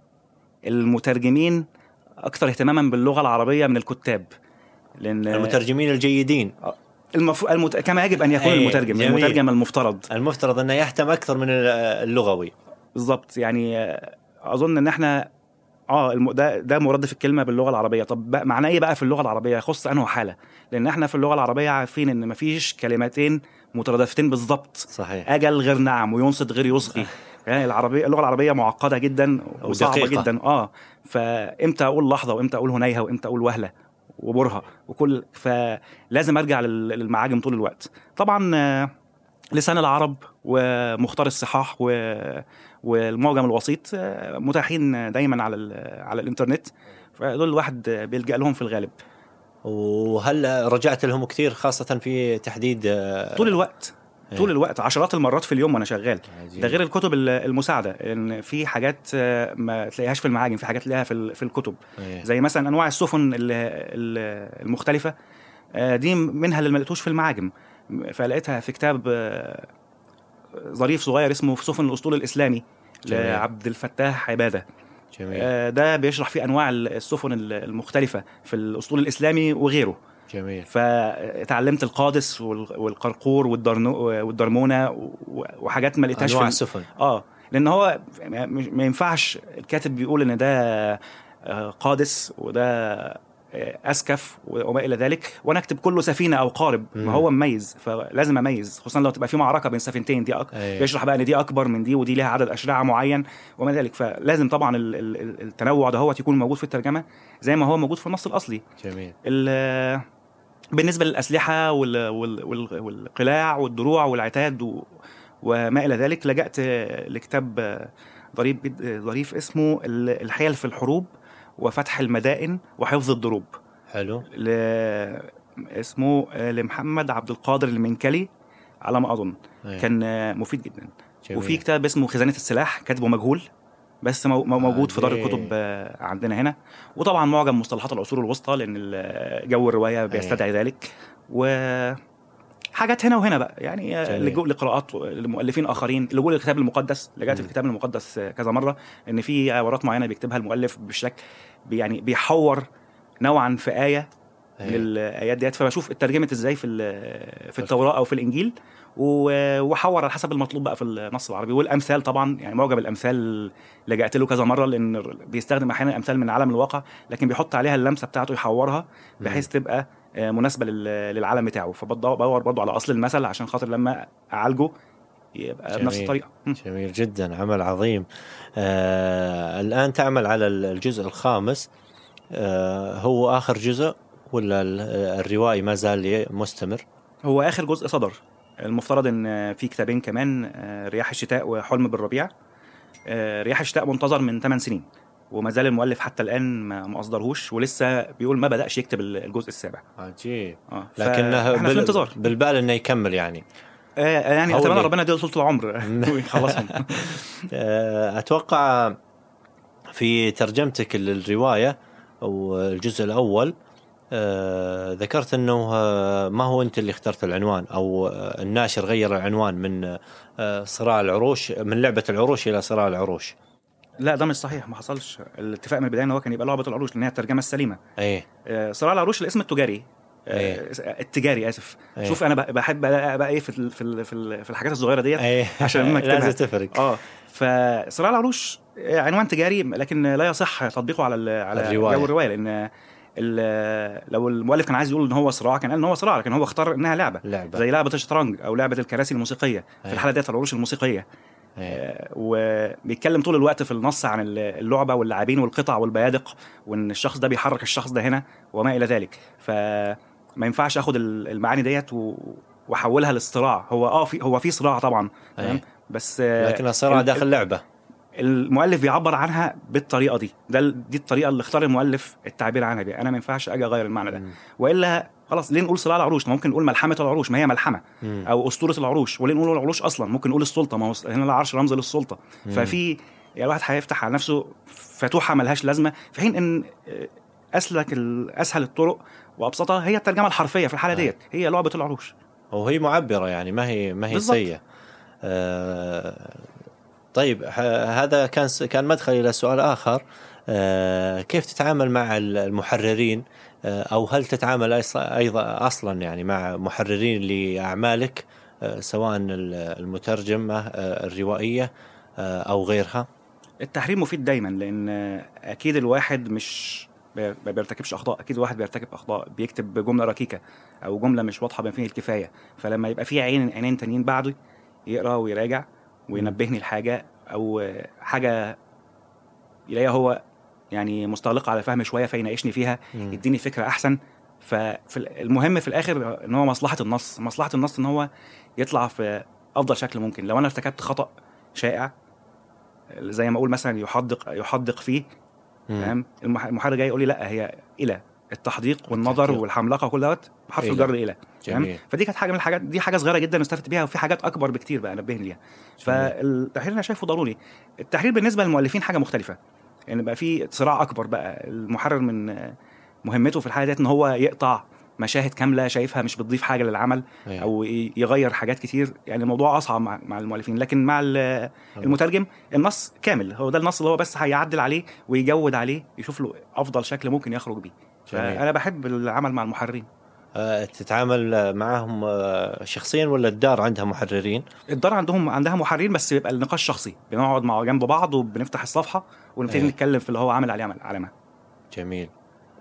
المترجمين اكثر اهتماما باللغه العربيه من الكتاب لان المترجمين الجيدين المف... المت... كما يجب ان يكون أي، المترجم جميل. المترجم المفترض المفترض انه يهتم اكثر من اللغوي بالظبط يعني آه، اظن ان احنا اه الم... ده ده مرادف الكلمه باللغه العربيه طب بقى معناه ايه بقى في اللغه العربيه يخص انه حاله لان احنا في اللغه العربيه عارفين ان مفيش كلمتين مترادفتين بالظبط صحيح اجل غير نعم وينصت غير يصغي يعني العربيه اللغه العربيه معقده جدا وصعبه ودقيقة. جدا اه فامتى اقول لحظه وامتى اقول هنيهه وامتى اقول وهله وبرهه وكل فلازم ارجع لل- للمعاجم طول الوقت طبعا آه، لسان العرب ومختار الصحاح و والمعجم الوسيط آه، متاحين دايما على ال- على الانترنت فدول الواحد بيلجا لهم في الغالب وهل رجعت لهم كثير خاصه في تحديد آه، طول الوقت إيه. طول الوقت عشرات المرات في اليوم وانا شغال عجيب. ده غير الكتب ال- المساعده ان في حاجات آه، ما تلاقيهاش في المعاجم في حاجات تلاقيها في ال- في الكتب إيه. زي مثلا انواع السفن ال- ال- المختلفه آه، دي منها اللي ما لقيتوش في المعاجم فلقيتها في كتاب آه، ظريف صغير اسمه في سفن الاسطول الاسلامي جميل. لعبد الفتاح عباده جميل آه، ده بيشرح فيه انواع السفن المختلفه في الاسطول الاسلامي وغيره جميل فتعلمت القادس وال- والقرقور والدرنو والدرمونه و- وحاجات ما لقيتهاش انواع في السفن اه لان هو ما ما ينفعش الكاتب بيقول ان ده آه، قادس وده آه، اسكف وما الى ذلك وانا اكتب كله سفينه او قارب مم. ما هو مميز فلازم اميز خصوصا لو تبقى في معركه بين سفينتين دي أك... أي. بيشرح بقى ان دي اكبر من دي ودي ليها عدد اشرعه معين وما الى ذلك فلازم طبعا ال- ال- ال- التنوع ده هو يكون موجود في الترجمه زي ما هو موجود في النص الاصلي جميل ال- بالنسبه للاسلحه وال... وال... وال... والقلاع والدروع والعتاد و... وما الى ذلك لجأت لكتاب ظريف جد- ظريف اسمه ال- الحيل في الحروب وفتح المدائن وحفظ الضروب حلو ل... اسمه لمحمد عبد القادر المنكلي على ما اظن أي. كان مفيد جدا جميل. وفي كتاب اسمه خزانه السلاح كاتبه مجهول بس مو- مو- موجود في دار عليه. الكتب آه، عندنا هنا وطبعا معجم مصطلحات العصور الوسطى لان ال- جو الروايه بيستدعي ذلك و حاجات هنا وهنا بقى يعني آه، جميل. لجوء لقراءات لمؤلفين اخرين لجوء للكتاب المقدس لجأت مم. الكتاب المقدس آه، كذا مره ان في عبارات معينه بيكتبها المؤلف بشكل بي- يعني بيحور نوعا في ايه من أي. الايات ديت فبشوف اترجمت ازاي في ال- في التوراه او في الانجيل و- واحور على حسب المطلوب بقى في النص العربي والامثال طبعا يعني معجب الامثال لجأت له كذا مره لان بيستخدم احيانا امثال من عالم الواقع لكن بيحط عليها اللمسه بتاعته يحورها بحيث تبقى آه، مناسبه لل- للعالم بتاعه فبدور برضه على اصل المثل عشان خاطر لما اعالجه يبقى بنفس جميل. الطريقه م. جميل جدا عمل عظيم آه الآن تعمل على الجزء الخامس آه هو آخر جزء ولا ال- الروائي ما زال مستمر هو اخر جزء صدر المفترض ان في كتابين كمان آه، رياح الشتاء وحلم بالربيع آه، رياح الشتاء منتظر من 8 سنين وما زال المؤلف حتى الان ما ما اصدرهوش ولسه بيقول ما بداش يكتب الجزء السابع عجيب اه لكنه احنا في بال- الانتظار بالبال انه يكمل يعني آه يعني هو اتمنى اللي- ربنا يديله طول العمر ويخلصهم آه، اتوقع في ترجمتك للروايه او الجزء الاول آه، ذكرت انه آه، ما هو انت اللي اخترت العنوان او آه، الناشر غير العنوان من آه، صراع العروش من لعبه العروش الى صراع العروش لا ده مش صحيح ما حصلش الاتفاق من البدايه ان هو كان يبقى لعبه العروش لان هي الترجمه السليمه ايه آه، صراع العروش الاسم التجاري آه، إيه. التجاري اسف إيه. شوف انا بقى- بحب بقى بقى ايه في ال- في ال- في ال- في الحاجات الصغيره ديت ايه عشان لما أكتبها. لازم تفرق اه فصراع العروش عنوان تجاري لكن لا يصح تطبيقه على ال- على الرواية. جو الروايه لان ال- لو المؤلف كان عايز يقول ان هو صراع كان قال ان هو صراع لكن هو اختار انها لعبه لعبه زي لعبه الشطرنج او لعبه الكراسي الموسيقيه في أيوة. الحاله ديت العروش الموسيقيه إيه. آه، وبيتكلم طول الوقت في النص عن اللعبه واللاعبين والقطع والبيادق وان الشخص ده بيحرك الشخص ده هنا وما الى ذلك فما ينفعش اخد ال- المعاني ديت و- واحولها للصراع هو اه في هو في صراع طبعا تمام أيه. بس آه، لكن الصراع ال- داخل لعبه المؤلف بيعبر عنها بالطريقه دي ده ال- دي الطريقه اللي اختار المؤلف التعبير عنها بيها انا ما ينفعش اجي اغير المعنى ده مم. والا خلاص ليه نقول صراع العروش ما ممكن نقول ملحمه العروش ما هي ملحمه مم. او اسطوره العروش وليه نقول العروش اصلا ممكن نقول السلطه ما هو هنا العرش رمز للسلطه مم. ففي يعني الواحد هيفتح على نفسه فتوحه ملهاش لازمه في حين ان آه، اسلك ال- اسهل الطرق وابسطها هي الترجمه الحرفيه في الحاله أي. ديت هي لعبه العروش وهي معبره يعني ما هي ما هي بالضبط. سيئه آه طيب ح- هذا كان س- كان مدخل الى سؤال اخر آه كيف تتعامل مع ال- المحررين آه او هل تتعامل أيص- ايضا اصلا يعني مع محررين لاعمالك آه سواء ال- المترجمه آه الروائيه آه او غيرها التحرير مفيد دايما لان اكيد الواحد مش بي- ما بيرتكبش اخطاء اكيد الواحد بيرتكب اخطاء بيكتب جمله ركيكه او جمله مش واضحه بما فيه الكفايه فلما يبقى في عين عينين تانيين بعده يقرا ويراجع وينبهني لحاجه او حاجه يلاقيها هو يعني مستغلقه على فهم شويه فيناقشني فيها مم. يديني فكره احسن ففي ال- المهم في الاخر ان هو مصلحه النص مصلحه النص ان هو يطلع في افضل شكل ممكن لو انا ارتكبت خطا شائع زي ما اقول مثلا يحدق يحدق فيه مم. تمام المح- المحرر جاي يقول لي لا هي الى التحديق والنظر التحديق. والحملقه وكل دوت بحرف إلى. الجر الى تمام جميل فدي كانت حاجه من الحاجات دي حاجه صغيره جدا استفدت بيها وفي حاجات اكبر بكتير بقى نبهني ليها فالتحرير انا شايفه ضروري التحرير بالنسبه للمؤلفين حاجه مختلفه يعني بقى في صراع اكبر بقى المحرر من مهمته في الحاله ديت ان هو يقطع مشاهد كامله شايفها مش بتضيف حاجه للعمل أيوة. او ي- يغير حاجات كتير يعني الموضوع اصعب مع, مع المؤلفين لكن مع ال- المترجم النص كامل هو ده النص اللي هو بس هيعدل عليه ويجود عليه يشوف له افضل شكل ممكن يخرج بيه جميل. فانا بحب العمل مع المحررين آه تتعامل معهم آه شخصيا ولا الدار عندها محررين الدار عندهم عندها محررين بس بيبقى النقاش شخصي بنقعد مع جنب بعض وبنفتح الصفحه ونبتدي أيوة. نتكلم في اللي هو عامل عليه عمل علامه جميل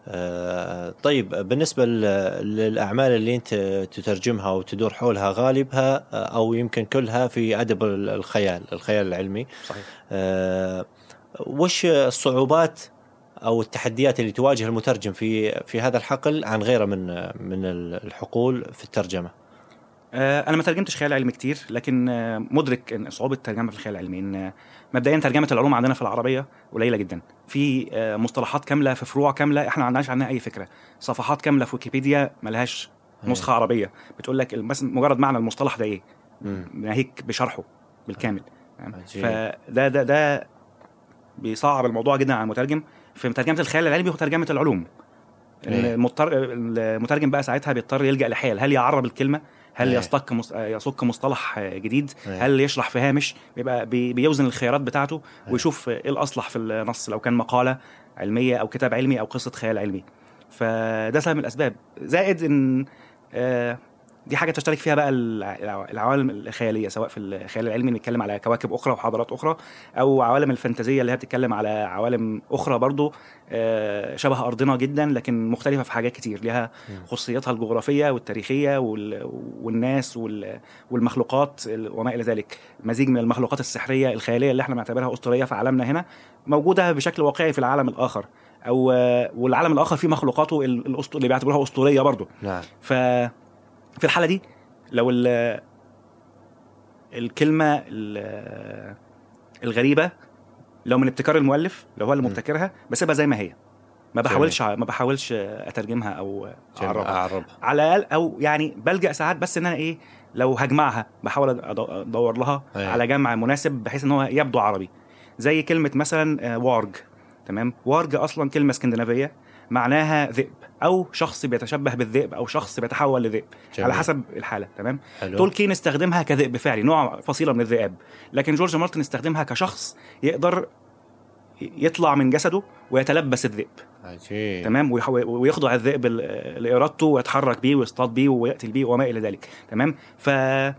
آه، طيب بالنسبة ل- للأعمال اللي أنت تترجمها وتدور حولها غالبها آه، أو يمكن كلها في أدب ال- الخيال الخيال العلمي صحيح آه، وش الصعوبات أو التحديات اللي تواجه المترجم في في هذا الحقل عن غيره من من الحقول في الترجمة آه، انا ما ترجمتش خيال علمي كتير لكن آه، مدرك ان صعوبه ترجمه في الخيال العلمي ان آه، مبدئيا ترجمه العلوم عندنا في العربيه قليله جدا في آه، مصطلحات كامله في فروع كامله احنا ما عندناش عنها اي فكره صفحات كامله في ويكيبيديا ملهاش نسخه عربيه بتقول لك بس مجرد معنى المصطلح ده ايه مم. ناهيك بشرحه بالكامل تمام؟ عجيب. فده ده ده بيصعب الموضوع جدا على المترجم في ترجمه الخيال العلمي وترجمه العلوم إيه. المضطر المترجم بقى ساعتها بيضطر يلجا لحيل هل يعرب الكلمه هل إيه. يصطك مص... يصك مصطلح جديد إيه. هل يشرح في هامش بيبقى بي... بيوزن الخيارات بتاعته إيه. ويشوف ايه الاصلح في النص لو كان مقاله علميه او كتاب علمي او قصه خيال علمي فده سبب من الاسباب زائد ان آه، دي حاجه تشترك فيها بقى الع- العوالم الخياليه سواء في الخيال العلمي اللي بيتكلم على كواكب اخرى وحضارات اخرى او عوالم الفانتازيه اللي هي بتتكلم على عوالم اخرى برضو آه، شبه ارضنا جدا لكن مختلفه في حاجات كتير لها مم. خصوصياتها الجغرافيه والتاريخيه وال- والناس وال- والمخلوقات ال- وما الى ذلك مزيج من المخلوقات السحريه الخياليه اللي احنا بنعتبرها اسطوريه في عالمنا هنا موجوده بشكل واقعي في العالم الاخر او آه، والعالم الاخر فيه مخلوقاته ال- الأسط- اللي بيعتبروها اسطوريه برضو نعم ف في الحاله دي لو ال- الكلمه ال- الغريبه لو من ابتكار المؤلف لو هو اللي م. مبتكرها بسيبها زي ما هي ما بحاولش ما بحاولش اترجمها او اعربها أعرب على الاقل او يعني بلجا ساعات بس ان انا ايه لو هجمعها بحاول أد- ادور لها أيوة. على جمع مناسب بحيث ان هو يبدو عربي زي كلمه مثلا آه، وارج تمام وارج اصلا كلمه اسكندنافيه معناها ذئب او شخص بيتشبه بالذئب او شخص بيتحول لذئب جميل. على حسب الحاله تمام حلو تولكين استخدمها كذئب فعلي نوع فصيله من الذئاب لكن جورج مارتن استخدمها كشخص يقدر يطلع من جسده ويتلبس الذئب عجيب تمام ويح- ويخضع الذئب ل- لارادته ويتحرك بيه ويصطاد بيه ويقتل بيه وما الى ذلك تمام ف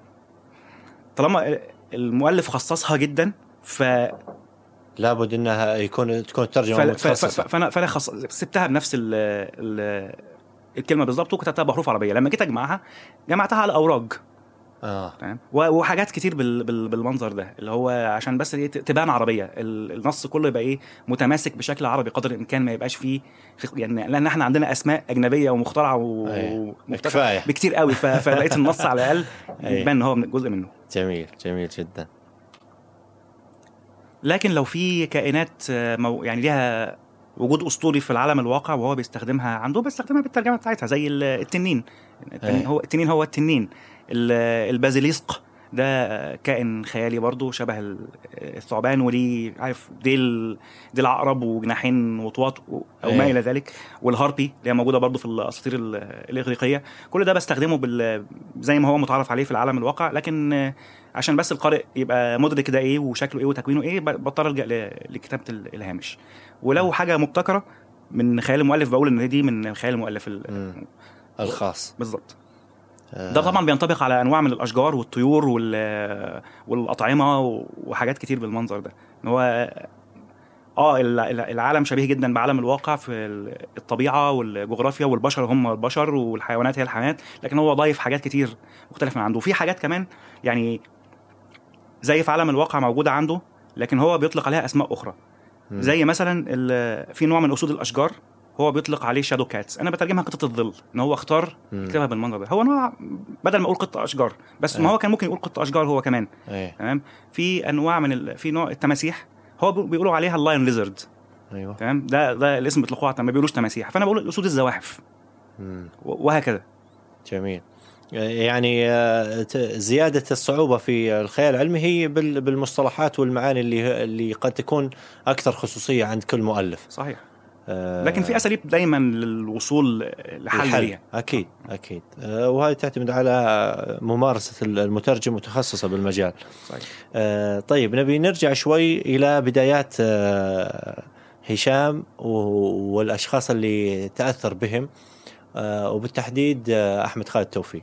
طالما المؤلف خصصها جدا ف... لابد انها يكون تكون ترجمه فل... ف... ف... متخصصه فانا فانا خص... سبتها بنفس ال... ال... الكلمه بالظبط وكتبتها بحروف عربيه لما جيت اجمعها جمعتها على اوراج اه تمام و- وحاجات كتير بال... بال... بالمنظر ده اللي هو عشان بس إيه ت- تبان عربيه ال- النص كله يبقى ايه متماسك بشكل عربي قدر الامكان ما يبقاش فيه خ- يعني لان احنا عندنا اسماء اجنبيه ومخترعه أيوة. ومختلفه كفايه بكتير قوي ف... فلقيت النص على الاقل أيوة. يبان ان هو من- جزء منه جميل جميل جدا لكن لو في كائنات آه، مو يعني ليها وجود اسطوري في العالم الواقع وهو بيستخدمها عنده بيستخدمها بالترجمه بتاعتها زي ال- التنين التنين أيه. هو التنين هو التنين ال- البازيليسق ده آه، كائن خيالي برضه شبه ال- الثعبان وليه عارف ديل ديل عقرب وجناحين وطواط و- او ما أيه. الى ذلك والهاربي اللي هي موجوده برضه في الاساطير ال- الاغريقيه كل ده بستخدمه بال زي ما هو متعارف عليه في العالم الواقع لكن آه، عشان بس القارئ يبقى مدرك ده ايه وشكله ايه وتكوينه ايه ب- بضطر الجا ل- لكتابه ال- الهامش ولو حاجه مبتكره من خيال المؤلف بقول ان دي من خيال المؤلف ال- مم. الخاص بالظبط آه، ده طبعا بينطبق على انواع من الاشجار والطيور وال والاطعمه وحاجات كتير بالمنظر ده ان هو اه ال- ال- العالم شبيه جدا بعالم الواقع في ال- الطبيعه والجغرافيا والبشر هم البشر والحيوانات هي الحيوانات لكن هو ضايف حاجات كتير مختلفه من عنده وفي حاجات كمان يعني زي في عالم الواقع موجوده عنده لكن هو بيطلق عليها اسماء اخرى مم. زي مثلا ال- في نوع من اسود الاشجار هو بيطلق عليه شادو كاتس انا بترجمها قطه الظل ان هو اختار مم. يكتبها بالمنظر ده هو نوع بدل ما اقول قطه اشجار بس ما أيوة. هو كان ممكن يقول قطه اشجار هو كمان ايه تمام في انواع من ال... في نوع التماسيح هو بي- بيقولوا عليها اللاين ليزرد ايوه تمام ده ده الاسم بيطلقوه على- ما بيقولوش تماسيح فانا بقول الاسود الزواحف مم. و- وهكذا جميل يعني آه، ت- زيادة الصعوبة في الخيال العلمي هي بال- بالمصطلحات والمعاني اللي اللي قد تكون أكثر خصوصية عند كل مؤلف صحيح آه، لكن في اساليب دايما للوصول لحل الحل. ليها أكيد أكيد آه، وهذه تعتمد على ممارسة المترجم متخصصة بالمجال صحيح آه، طيب نبي نرجع شوي إلى بدايات آه، هشام و- والأشخاص اللي تأثر بهم آه، وبالتحديد آه، أحمد خالد توفيق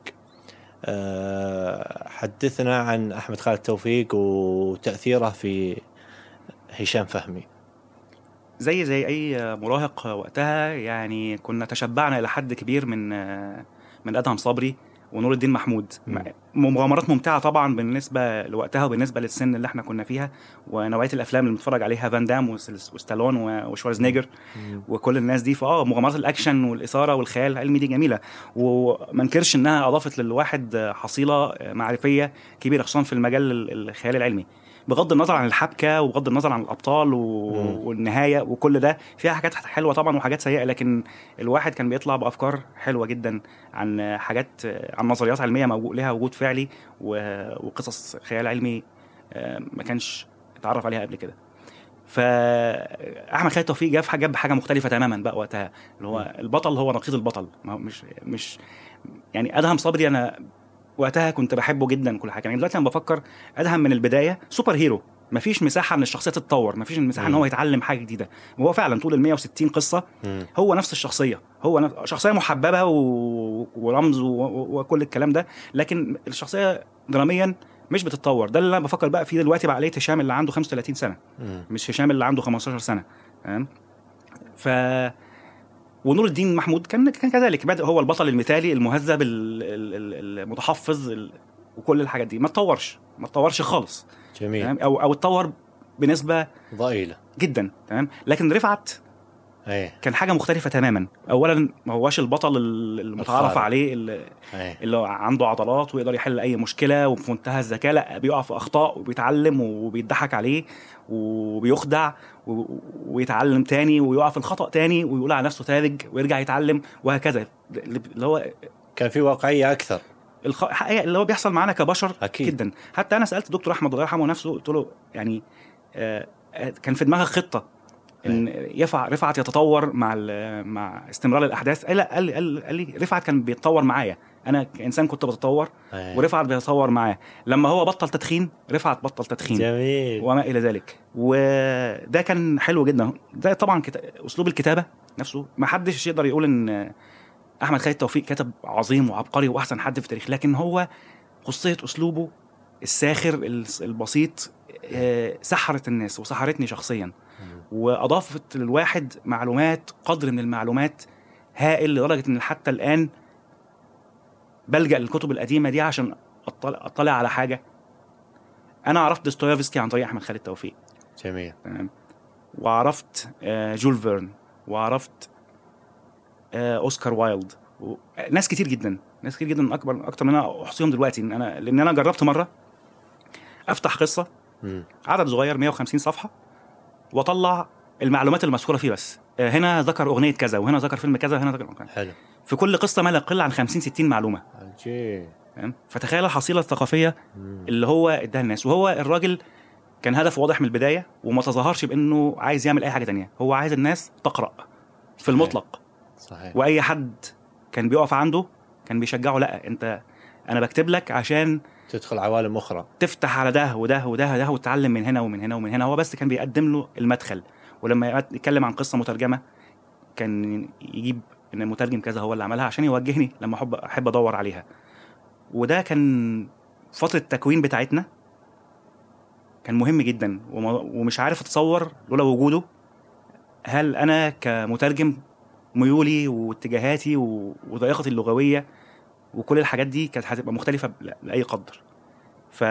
آه، حدثنا عن أحمد خالد توفيق وتأثيره في هشام فهمي زي زي اي مراهق وقتها يعني كنا تشبعنا الى حد كبير من من ادهم صبري ونور الدين محمود مم. مغامرات ممتعه طبعا بالنسبه لوقتها وبالنسبه للسن اللي احنا كنا فيها ونوعيه الافلام اللي بنتفرج عليها فان دام وس- وستالون و- وشوارزنيجر وكل الناس دي فاه مغامرات الاكشن والاثاره والخيال العلمي دي جميله وما انكرش انها اضافت للواحد حصيله معرفيه كبيره خصوصا في المجال ال- الخيال العلمي بغض النظر عن الحبكه وبغض النظر عن الابطال و... مم. والنهايه وكل ده فيها حاجات حلوه طبعا وحاجات سيئه لكن الواحد كان بيطلع بافكار حلوه جدا عن حاجات عن نظريات علميه موجود لها وجود فعلي و... وقصص خيال علمي آه، ما كانش اتعرف عليها قبل كده فاحمد خالد توفيق جاب حاجه جاب حاجه مختلفه تماما بقى وقتها اللي هو البطل هو نقيض البطل ما هو مش مش يعني ادهم صبري انا وقتها كنت بحبه جدا كل حاجه يعني دلوقتي لما بفكر ادهم من البدايه سوبر هيرو مفيش مساحه ان الشخصيه تتطور مفيش مساحه ان مم. هو يتعلم حاجه جديده وهو فعلا طول ال 160 قصه مم. هو نفس الشخصيه هو نفس شخصيه محببه و... ورمز و... و... وكل الكلام ده لكن الشخصيه دراميا مش بتتطور ده اللي انا بفكر بقى فيه دلوقتي بعقليه هشام اللي عنده 35 سنه مم. مش هشام اللي عنده 15 سنه تمام ف ونور الدين محمود كان كان كذلك بدأ هو البطل المثالي المهذب ال- ال- ال- المتحفظ ال- وكل الحاجات دي ما اتطورش ما اتطورش خالص جميل تمام او او اتطور بنسبه ضئيله جدا تمام لكن رفعت ايه كان حاجه مختلفه تماما اولا ما هواش البطل ال- المتعارف الخارق. عليه اللي ايه اللي هو عنده عضلات ويقدر يحل اي مشكله وفي منتهى الذكاء لا بيقع في اخطاء وبيتعلم وبيضحك عليه وبيخدع و- ويتعلم تاني ويقع في الخطا تاني ويقول على نفسه ثالج ويرجع يتعلم وهكذا اللي هو كان في واقعيه اكثر الخ... حقيقة اللي هو بيحصل معانا كبشر أكيد. جدا حتى انا سالت دكتور احمد الله يرحمه نفسه قلت له يعني آه آه، كان في دماغك خطه ان يفع رفعت يتطور مع ال- مع استمرار الاحداث قال لا قال لي قال قال لي رفعت كان بيتطور معايا انا كانسان كنت بتطور إيه. ورفعت بيتطور معاه لما هو بطل تدخين رفعت بطل تدخين جميل وما الى ذلك وده كان حلو جدا ده طبعا كت... اسلوب الكتابه نفسه ما حدش يقدر يقول ان احمد خالد توفيق كاتب عظيم وعبقري واحسن حد في التاريخ لكن هو خصيه اسلوبه الساخر الس- البسيط آه، سحرت الناس وسحرتني شخصيا مم. واضافت للواحد معلومات قدر من المعلومات هائل لدرجه ان حتى الان بلجا للكتب القديمه دي عشان اطلع, أطلع على حاجه انا عرفت دوستويفسكي عن طريق احمد خالد توفيق جميل تمام وعرفت آه، جول فيرن وعرفت آه، اوسكار وايلد و- ناس كتير جدا ناس كتير جدا اكبر اكتر من انا احصيهم دلوقتي إن انا لان انا جربت مره افتح قصه مم. عدد صغير 150 صفحه واطلع المعلومات المذكوره فيه بس آه، هنا ذكر اغنيه كذا وهنا ذكر فيلم كذا وهنا ذكر كذا. حلو في كل قصه ما لا يقل عن 50 60 معلومه عجيب تمام فتخيل الحصيله الثقافيه مم. اللي هو اداها الناس وهو الراجل كان هدفه واضح من البدايه وما تظاهرش بانه عايز يعمل اي حاجه تانية هو عايز الناس تقرا في المطلق صحيح واي حد كان بيقف عنده كان بيشجعه لا انت انا بكتب لك عشان تدخل عوالم اخرى تفتح على ده وده وده وده وتتعلم من هنا ومن هنا ومن هنا هو بس كان بيقدم له المدخل ولما يتكلم عن قصه مترجمه كان يجيب ان المترجم كذا هو اللي عملها عشان يوجهني لما احب احب ادور عليها وده كان فتره التكوين بتاعتنا كان مهم جدا وما- ومش عارف اتصور لولا وجوده هل انا كمترجم ميولي واتجاهاتي و- وطريقتي اللغويه وكل الحاجات دي كانت هتبقى مختلفه ل- لاي قدر ف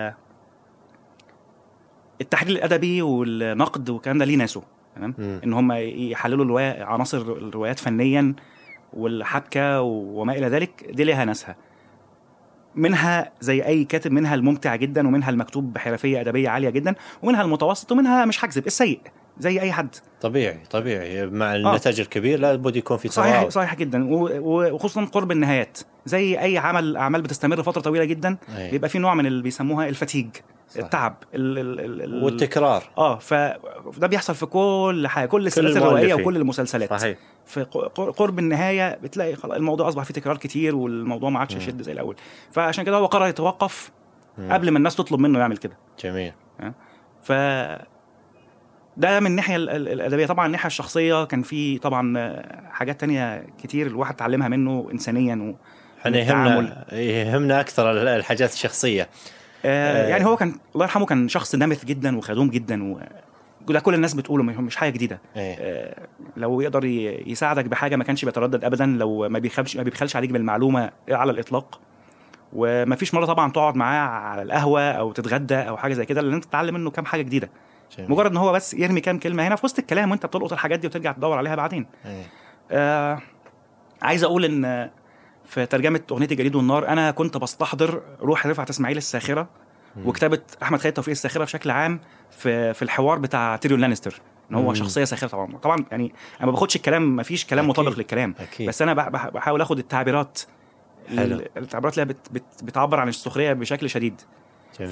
التحليل الادبي والنقد والكلام ده ليه ناسه تمام مم. ان هم يحللوا الرواية عناصر الروايات فنيا والحبكه وما الى ذلك دي ليها ناسها منها زي اي كاتب منها الممتع جدا ومنها المكتوب بحرفيه ادبيه عاليه جدا ومنها المتوسط ومنها مش هكذب السيء زي اي حد طبيعي طبيعي مع النتاج الكبير لابد يكون في صحيح تواضع صحيح جدا و- و- وخصوصا قرب النهايات زي اي عمل اعمال بتستمر فتره طويله جدا أي. بيبقى في نوع من اللي بيسموها الفتيج صحيح. التعب ال ال ال ال والتكرار اه فده بيحصل في كل حاجه كل السلاسل المؤلفين. الروائيه وكل المسلسلات صحيح في ق- قرب النهايه بتلاقي خلاص الموضوع اصبح فيه تكرار كتير والموضوع ما عادش مم. يشد زي الاول فعشان كده هو قرر يتوقف مم. قبل ما الناس تطلب منه يعمل كده جميل ف ده من الناحيه ال- ال- الادبيه طبعا الناحيه الشخصيه كان في طبعا آه، حاجات تانية كتير الواحد اتعلمها منه انسانيا و... احنا والتعامل. يهمنا يهمنا اكثر الحاجات الشخصيه آه آه. يعني هو كان الله يرحمه كان شخص نمث جدا وخدوم جدا ده كل الناس بتقوله ما- مش حاجه جديده ايه آه، لو يقدر ي- يساعدك بحاجه ما كانش بيتردد ابدا لو ما بيخبش ما بيبخلش عليك بالمعلومه على الاطلاق وما فيش مره طبعا تقعد معاه على القهوه او تتغدى او حاجه زي كده لان انت تتعلم منه كام حاجه جديده جميل. مجرد ان هو بس يرمي كام كلمه هنا في وسط الكلام وانت بتلقط الحاجات دي وترجع تدور عليها بعدين ايه آه عايز اقول ان في ترجمه اغنيه الجليد والنار انا كنت بستحضر روح رفعت اسماعيل الساخره وكتابه احمد خالد توفيق الساخره بشكل عام في في الحوار بتاع تيريون لانستر ان هو مم. شخصيه ساخره طبعا طبعا يعني انا ما باخدش الكلام ما فيش كلام أكيد. مطابق للكلام اكيد بس انا بح- بح- بحاول اخد التعبيرات حلو. ال- التعبيرات اللي هي بت بت بتعبر عن السخريه بشكل شديد جميل. ف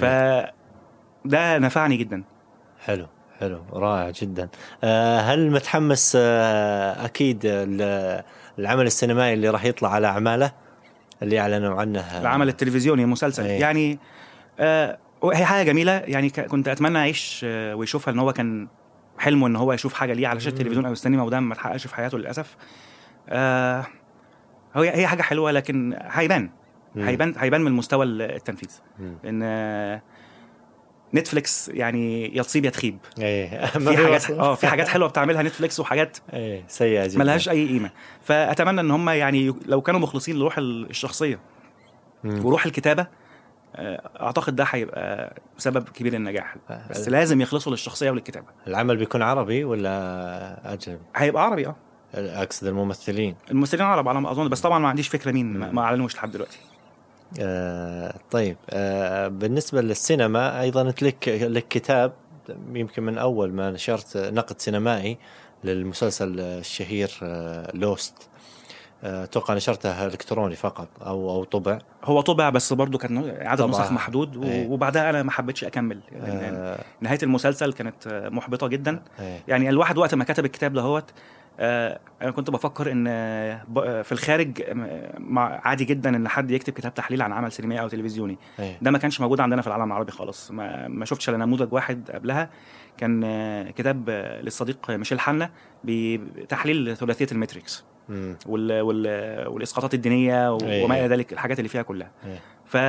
ده نفعني جدا حلو حلو رائع جدا آه، هل متحمس آه، اكيد ل- العمل السينمائي اللي راح يطلع على اعماله اللي اعلنوا عنه العمل التلفزيوني المسلسل إيه. يعني آه هي حاجه جميله يعني ك- كنت اتمنى اعيش آه ويشوفها ان هو كان حلمه ان هو يشوف حاجه ليه على شاشه مم. التلفزيون او السينما وده ما اتحققش في حياته للاسف آه هو هي حاجه حلوه لكن هيبان مم. هيبان هيبان من مستوى التنفيذ مم. ان آه نتفليكس يعني يا تصيب يا تخيب ايه في حاجات اه في حاجات حلوه بتعملها نتفليكس وحاجات ايه سيئه جدا ملهاش اي قيمه فاتمنى ان هم يعني لو كانوا مخلصين لروح الشخصيه مم. وروح الكتابه آه، اعتقد ده هيبقى سبب كبير للنجاح بس آه. لازم يخلصوا للشخصيه وللكتابه العمل بيكون عربي ولا اجنبي؟ هيبقى عربي اه اقصد الممثلين الممثلين عرب على ما اظن بس طبعا ما عنديش فكره مين ما- مم. ما اعلنوش لحد دلوقتي آه طيب آه بالنسبه للسينما ايضا انت لك لك كتاب يمكن من اول ما نشرت نقد سينمائي للمسلسل الشهير آه لوست آه، اتوقع نشرته الكتروني فقط او او طبع هو طبع بس برضه كان عدد طبعا. نسخ محدود و- إيه. وبعدها انا ما حبيتش اكمل يعني آه نهايه المسلسل كانت آه، محبطه جدا إيه. يعني الواحد وقت ما كتب الكتاب دهوت آه، انا كنت بفكر ان آه، ب- آه، في الخارج آه، مع- عادي جدا ان حد يكتب كتاب تحليل عن عمل سينمائي او تلفزيوني إيه. ده ما كانش موجود عندنا في العالم العربي خالص ما, ما شفتش الا نموذج واحد قبلها كان آه، كتاب آه، للصديق ميشيل حنا بتحليل ثلاثيه الماتريكس مم. وال وال والاسقاطات الدينيه و- أيه. وما الى ذلك الحاجات اللي فيها كلها إيه.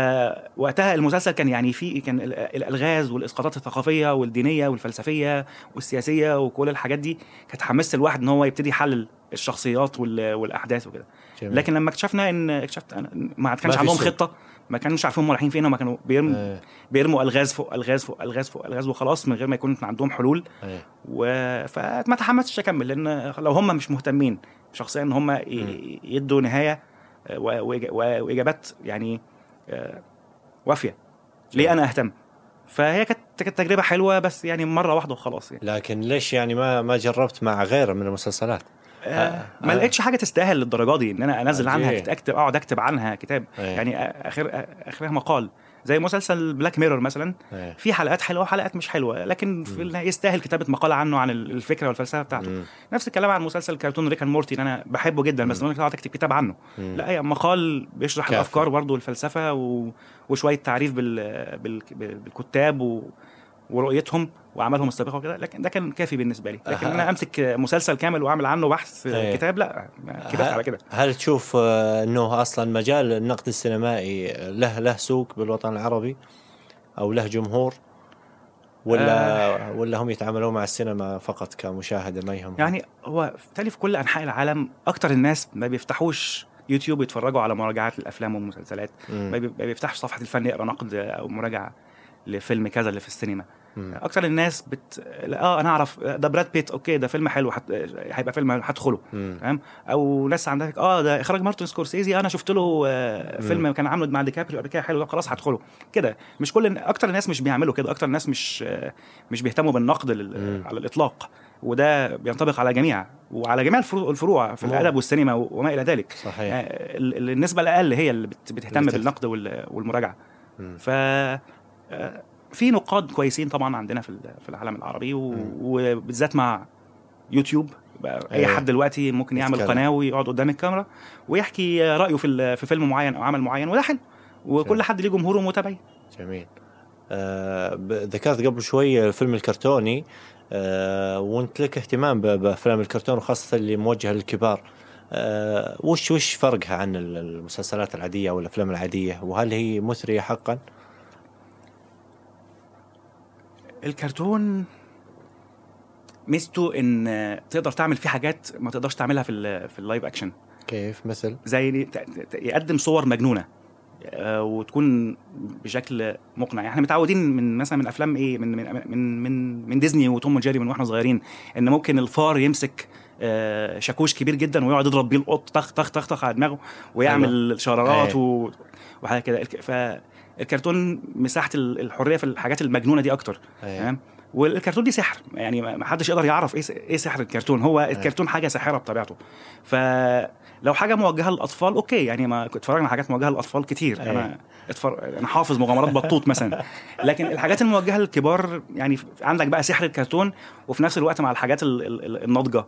فوقتها المسلسل كان يعني فيه كان ال- الالغاز والاسقاطات الثقافيه والدينيه والفلسفيه والسياسيه وكل الحاجات دي كانت حمست الواحد ان هو يبتدي يحلل الشخصيات وال- والاحداث وكده جميل. لكن لما اكتشفنا ان اكتشفت أنا ما كانش في عندهم سوق. خطه ما كانوش عارفين هم رايحين فين هم كانوا بيرموا إيه. بيرموا الغاز فوق الغاز فوق الغاز فوق الغاز وخلاص من غير ما يكون عندهم حلول إيه. و... فما تحمستش اكمل لان لو هم مش مهتمين شخصيا ان هم ي... يدوا نهايه و... وإج- و... واجابات يعني آه، وافيه ليه انا اهتم فهي كانت كانت تجربه حلوه بس يعني مره واحده وخلاص يعني لكن ليش يعني ما ما جربت مع غيره من المسلسلات؟ آه ما آه. لقيتش حاجه تستاهل للدرجه دي ان انا انزل عنها عجيب. كت- اكتب اقعد اكتب عنها كتاب إيه. يعني اخر اخرها مقال زي مسلسل بلاك ميرور مثلا إيه. في حلقات حلوه وحلقات مش حلوه لكن في النهاية يستاهل كتابه مقال عنه عن الفكره والفلسفه بتاعته مم. نفس الكلام عن مسلسل كرتون ريك اند مورتي اللي انا بحبه جدا بس انا اقعد اكتب كتاب عنه مم. لا هي مقال بيشرح كافي. الافكار برضه والفلسفه و... وشويه تعريف بال... بال... بالكتاب و... ورؤيتهم واعمالهم السابقه وكده لكن ده كان كافي بالنسبه لي لكن أها. انا امسك مسلسل كامل واعمل عنه بحث إيه. كتاب لا ما- كفايه على كده هل تشوف آه، انه اصلا مجال النقد السينمائي له له سوق بالوطن العربي او له جمهور ولا ولا هم يتعاملون مع السينما فقط كمشاهده ما يهم يعني هو بالتالي في كل انحاء العالم اكتر الناس ما بيفتحوش يوتيوب يتفرجوا على مراجعات الافلام والمسلسلات ما بي- ما بيفتحش صفحه الفن يقرا نقد او مراجعه لفيلم كذا اللي في السينما مم. اكتر الناس بت اه انا اعرف ده براد بيت اوكي ده فيلم حلو حت... هيبقى فيلم حلو، هدخله مم. تمام او ناس عندها اه ده اخراج مارتن سكورسيزي انا شفت له آه فيلم كان عامله مع ديكابريو قبل كده حلو ده خلاص هدخله كده مش كل اكتر الناس مش بيعملوا كده اكتر الناس مش آه مش بيهتموا بالنقد لل... مم. على الاطلاق وده بينطبق على جميع وعلى جميع الفرو- الفروع في مم. الادب والسينما وما الى ذلك صحيح آه، ال- ال- النسبه الاقل هي اللي بت- بتهتم بتهتم. بالنقد وال- والمراجعه مم. ف آه، في نقاد كويسين طبعا عندنا في ال- في العالم العربي و- مم. وبالذات مع يوتيوب بقى اي إيه. حد دلوقتي ممكن يعمل يتكلم. قناه ويقعد قدام الكاميرا ويحكي رايه في ال- في فيلم معين او عمل معين وده حلو وكل جميل. حد ليه جمهوره ومتابعين جميل آه ب- ذكرت قبل شوي الفيلم الكرتوني آه وانت لك اهتمام ب- بافلام الكرتون وخاصه اللي موجهه للكبار آه وش وش فرقها عن ال- المسلسلات العاديه او الافلام العاديه وهل هي مثريه حقا؟ الكرتون ميزته ان تقدر تعمل فيه حاجات ما تقدرش تعملها في ال في اللايف اكشن كيف مثل زي ت- ت- يقدم صور مجنونه آه، وتكون بشكل مقنع يعني احنا متعودين من مثلا من افلام ايه من من من من, من ديزني وتوم وجيري من واحنا صغيرين ان ممكن الفار يمسك آه، شاكوش كبير جدا ويقعد يضرب بيه القط طخ طخ طخ طخ على دماغه ويعمل شرارات و- وحاجه كده الك- فالكرتون مساحه ال- الحريه في الحاجات المجنونه دي اكتر أي. تمام والكرتون دي سحر يعني ما ما حدش يقدر يعرف ايه س- ايه سحر الكرتون هو الكرتون حاجه ساحره بطبيعته فلو حاجه موجهه للاطفال اوكي يعني ما كنت اتفرجنا على حاجات موجهه للاطفال كتير أي. انا اتفرج انا حافظ مغامرات بطوط مثلا لكن الحاجات الموجهه للكبار يعني عندك بقى سحر الكرتون وفي نفس الوقت مع الحاجات ال- ال- ال- الناضجه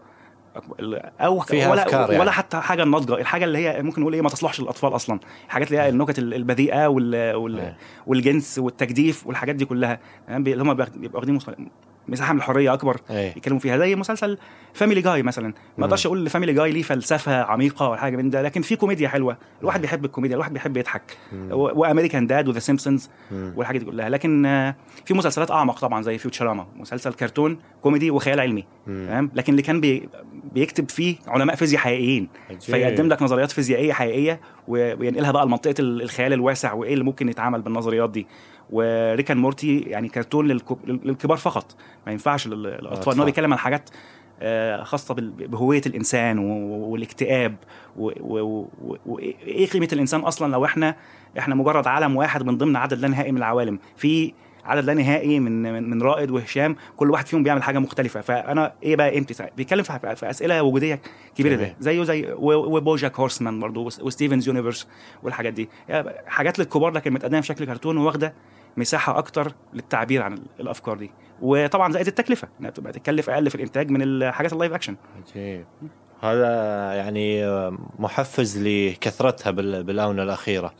او فيها ولا أفكار يعني. ولا حتى حاجه الناضجه الحاجه اللي هي ممكن نقول ايه ما تصلحش للاطفال اصلا الحاجات اللي هي النكت ال- البذيئه وال... وال... أي. والجنس والتجديف والحاجات دي كلها تمام؟ بي- اللي هم بيبقوا واخدين مص- مساحه من الحريه اكبر أي. يتكلموا فيها زي مسلسل فاميلي جاي مثلا ما اقدرش اقول فاميلي جاي ليه فلسفه عميقه ولا حاجه من ده لكن في كوميديا حلوه الواحد بيحب الكوميديا الواحد بيحب يضحك وامريكان داد وذا سيمبسونز مم. والحاجات دي كلها لكن آه، في مسلسلات اعمق طبعا زي فيوتشراما مسلسل كرتون كوميدي وخيال علمي مم. تمام لكن اللي كان بي بيكتب فيه علماء فيزياء حقيقيين عجيب. فيقدم لك نظريات فيزيائيه حقيقيه و- وينقلها بقى لمنطقه ال- الخيال الواسع وايه اللي ممكن يتعمل بالنظريات دي وريكان مورتي يعني كرتون للكب- للكبار فقط ما ينفعش لل- للاطفال ان الأطفال. هو بيتكلم عن حاجات آه، خاصه بال- بهويه الانسان و- والاكتئاب و- و- و- وايه قيمه الانسان اصلا لو احنا احنا مجرد عالم واحد من ضمن عدد لا نهائي من العوالم في عدد لا نهائي من من, من رائد وهشام كل واحد فيهم بيعمل حاجه مختلفه فانا ايه بقى قيمتي ساعتها؟ بيتكلم في, في اسئله وجوديه كبيره جميل. ده زيه زي و- وبوجاك هورسمان برضه وس- وستيفنز يونيفرس والحاجات دي يعني حاجات للكبار لكن متقدمه بشكل كرتون واخده مساحه اكتر للتعبير عن ال- الافكار دي وطبعا زائد التكلفه انها بتبقى تكلف اقل في الانتاج من الحاجات اللايف اكشن عجيب هذا يعني محفز لكثرتها بال- بالاونه الاخيره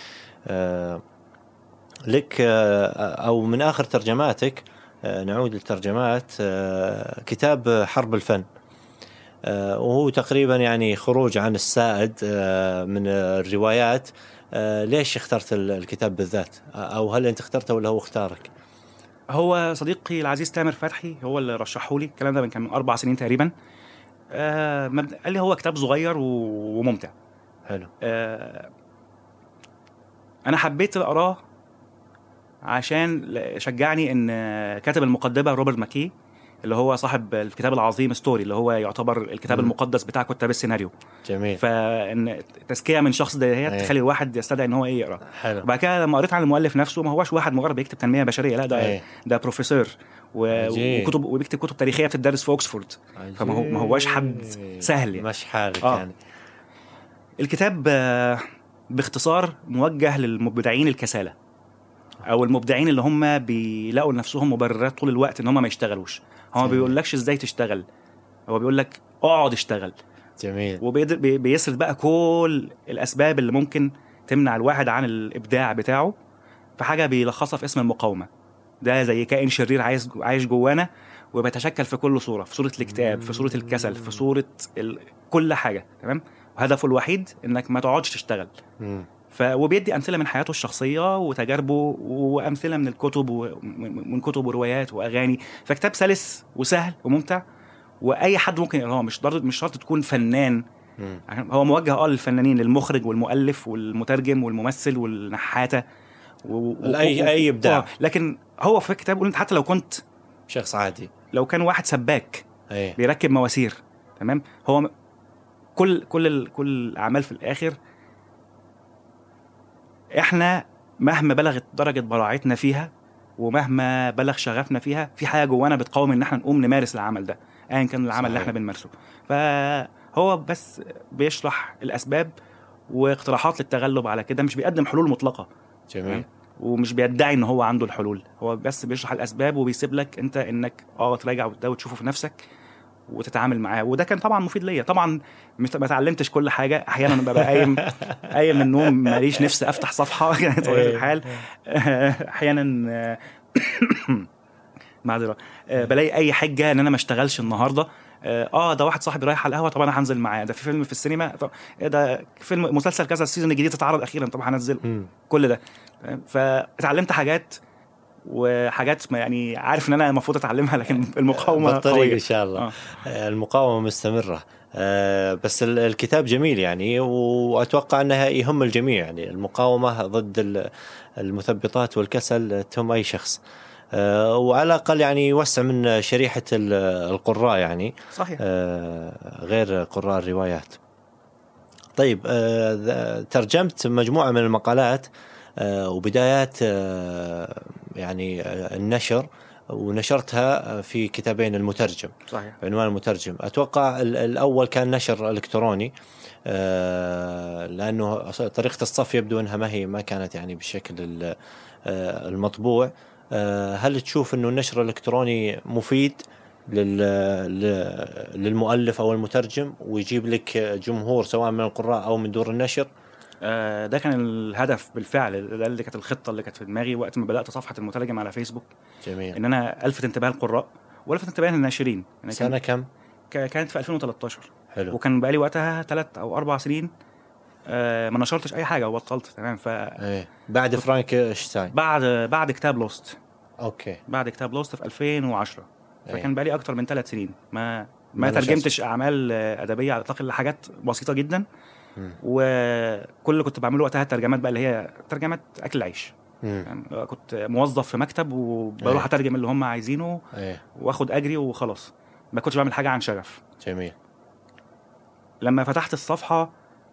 آه، لك آه، او من اخر ترجماتك آه، نعود للترجمات آه، كتاب حرب الفن آه، وهو تقريبا يعني خروج عن السائد آه، من الروايات آه، ليش اخترت ال- الكتاب بالذات او هل انت اخترته ولا هو اختارك هو صديقي العزيز تامر فتحي هو اللي رشحه لي الكلام ده من كان من اربع سنين تقريبا آه مبدأ- قال لي هو كتاب صغير و- وممتع حلو آه انا حبيت اقراه عشان ل- شجعني ان آه، كاتب المقدمه روبرت ماكي اللي هو صاحب الكتاب العظيم ستوري اللي هو يعتبر الكتاب مم. المقدس بتاع كتاب السيناريو جميل فان تزكيه من شخص ده هي أيوة. تخلي الواحد يستدعي ان هو ايه يقرا حلو وبعد كده لما قريت عن المؤلف نفسه ما هوش واحد مجرد بيكتب تنميه بشريه لا ده أي. ده بروفيسور و... عجيب. وكتب وبيكتب كتب تاريخيه بتدرس في اوكسفورد فما هو ما هواش حد عجيب. سهل يعني. مش حالك آه. يعني الكتاب آه، باختصار موجه للمبدعين الكسالى او المبدعين اللي هم بيلاقوا لنفسهم مبررات طول الوقت ان هم ما يشتغلوش هو ما جميل. بيقولكش ازاي تشتغل هو بيقول لك اقعد اشتغل جميل وبيسرد بقى كل الاسباب اللي ممكن تمنع الواحد عن الابداع بتاعه في حاجه بيلخصها في اسم المقاومه ده زي كائن شرير عايز عايش جوانا وبيتشكل في كل صوره في صوره الاكتئاب في صوره الكسل في صوره ال... كل حاجه تمام وهدفه الوحيد انك ما تقعدش تشتغل مم. ف وبيدي امثله من حياته الشخصيه وتجاربه وامثله من الكتب ومن من كتب وروايات واغاني فكتاب سلس وسهل وممتع واي حد ممكن يقراه مش شرط مش شرط تكون فنان مم. عشان هو موجه اه للفنانين للمخرج والمؤلف والمترجم والممثل والنحاته و... و- أي- أي إبداع. آه، لكن هو في كتاب يقول انت حتى لو كنت شخص عادي لو كان واحد سباك ايه بيركب مواسير تمام هو م- كل كل ال- كل الاعمال في الاخر احنا مهما بلغت درجه براعتنا فيها ومهما بلغ شغفنا فيها في حاجه جوانا بتقاوم ان احنا نقوم نمارس العمل ده ايا كان العمل اللي صحيح. احنا بنمارسه فهو بس بيشرح الاسباب واقتراحات للتغلب على كده مش بيقدم حلول مطلقه جميل ومش بيدعي ان هو عنده الحلول هو بس بيشرح الاسباب وبيسيب لك انت انك اه تراجع ده وتشوفه في نفسك وتتعامل معاه وده كان طبعا مفيد ليا طبعا مش ما اتعلمتش كل حاجه احيانا ببقى قايم قايم من النوم ماليش نفسي افتح صفحه كانت طبيعه الحال احيانا آه، معذره آه، بلاقي اي حجه ان انا ما اشتغلش النهارده اه آه، ده واحد صاحبي رايح على القهوه طب انا هنزل معاه ده في فيلم في السينما طب إيه ده فيلم مسلسل كذا السيزون الجديد اتعرض اخيرا طب هنزله مم. كل ده فاهم؟ فاتعلمت حاجات وحاجات ما يعني عارف ان انا المفروض اتعلمها لكن المقاومه بالطريق قويه ان شاء الله آه. آه. المقاومه مستمره آه بس ال- الكتاب جميل يعني واتوقع انها يهم الجميع يعني المقاومه ضد ال- المثبطات والكسل تهم اي شخص آه وعلى الاقل يعني يوسع من شريحه ال- القراء يعني صحيح آه، غير قراء الروايات طيب آه، ذ- ترجمت مجموعة من المقالات آه، وبدايات آه، يعني آه، النشر ونشرتها في كتابين المترجم صحيح بعنوان المترجم أتوقع ال- الأول كان نشر إلكتروني آه، لأنه طريقة الصف يبدو أنها ما هي ما كانت يعني بالشكل ال- آه، المطبوع آه، هل تشوف أنه النشر الإلكتروني مفيد لل- ل- للمؤلف أو المترجم ويجيب لك جمهور سواء من القراء أو من دور النشر آه، ده كان الهدف بالفعل ده اللي كانت الخطه اللي كانت في دماغي وقت ما بدات صفحه المترجم على فيسبوك جميل ان انا الفت انتباه القراء والفت انتباه الناشرين أنا كان سنة كم؟ ك- كانت في 2013 حلو وكان بقالي وقتها ثلاث او اربع سنين آه، ما نشرتش اي حاجه وبطلت تمام فبعد ايه بعد فرانك شتاين بعد كتاب لوست اوكي بعد كتاب لوست في 2010 إيه. فكان بقالي اكتر من ثلاث سنين ما ما نشرتش. ترجمتش اعمال آه، ادبيه على الاطلاق الا حاجات بسيطه جدا مم. وكل اللي كنت بعمله وقتها الترجمات بقى اللي هي ترجمات اكل العيش مم. يعني كنت موظف في مكتب وبروح إيه. اترجم اللي هم عايزينه ايه واخد اجري وخلاص ما كنتش بعمل حاجه عن شغف جميل لما فتحت الصفحه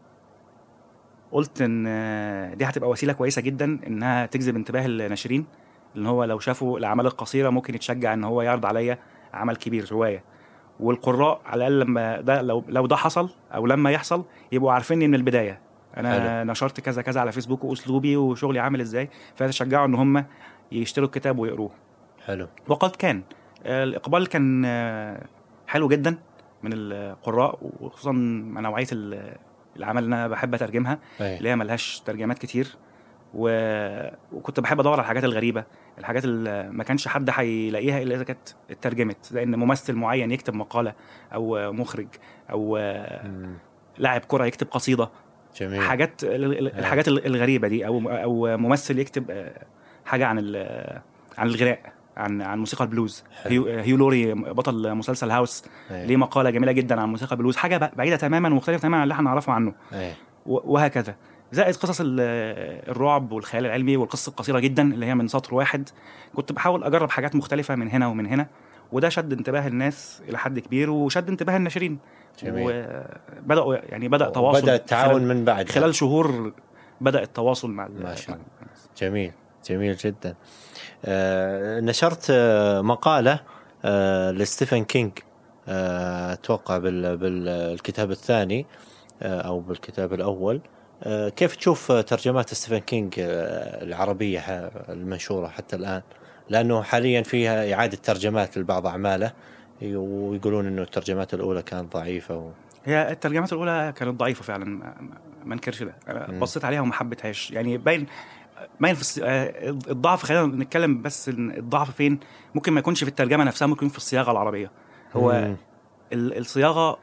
قلت ان آه، دي هتبقى وسيله كويسه جدا انها تجذب انتباه الناشرين ان هو لو شافوا الاعمال القصيره ممكن يتشجع ان هو يعرض عليا عمل كبير روايه والقراء على الاقل لما ده لو لو ده حصل او لما يحصل يبقوا عارفيني من البدايه انا حلو. نشرت كذا كذا على فيسبوك واسلوبي وشغلي عامل ازاي فيتشجعوا ان هم يشتروا الكتاب ويقروه حلو وقد كان آه، الاقبال كان آه، حلو جدا من القراء وخصوصا مع نوعيه ال- الاعمال اللي انا بحب اترجمها ايه اللي هي ملهاش ترجمات كتير و... وكنت بحب ادور على الحاجات الغريبه الحاجات اللي ما كانش حد هيلاقيها الا اذا كانت اترجمت لان ممثل معين يكتب مقاله او مخرج او مم. لاعب كره يكتب قصيده جميل حاجات ال- ال- الحاجات ال- الغريبه دي او او ممثل يكتب آه، حاجه عن ال- عن الغناء عن عن موسيقى البلوز حلو. هيو, هيو لوري بطل مسلسل هاوس إيه. ليه مقاله جميله جدا عن موسيقى البلوز حاجه ب- بعيده تماما ومختلفه تماما عن اللي احنا نعرفه عنه ايه و- وهكذا زائد قصص ال- الرعب والخيال العلمي والقصص القصيره جدا اللي هي من سطر واحد كنت بحاول اجرب حاجات مختلفه من هنا ومن هنا وده شد انتباه الناس الى حد كبير وشد انتباه الناشرين جميل وبداوا يعني بدا تواصل بدا التعاون خلال, من بعد خلال شهور بدا التواصل مع ال- ما شاء مع الله. الناس. جميل جميل جدا آه نشرت آه مقالة آه لستيفن كينج آه اتوقع بال بالكتاب الثاني آه او بالكتاب الاول آه كيف تشوف آه، ترجمات ستيفن كينج آه العربية ح- المنشورة حتى الان لانه حاليا فيها اعادة ترجمات لبعض اعماله ويقولون انه الترجمات الاولى كانت ضعيفة و... هي الترجمات الاولى كانت ضعيفه فعلا ما- ما- ما انكرش ده انا مم. بصيت عليها وما حبيتهاش يعني باين باين في الس... آه، الضعف خلينا نتكلم بس إن الضعف فين ممكن ما يكونش في الترجمه نفسها ممكن في الصياغه العربيه هو مم. ال- الصياغه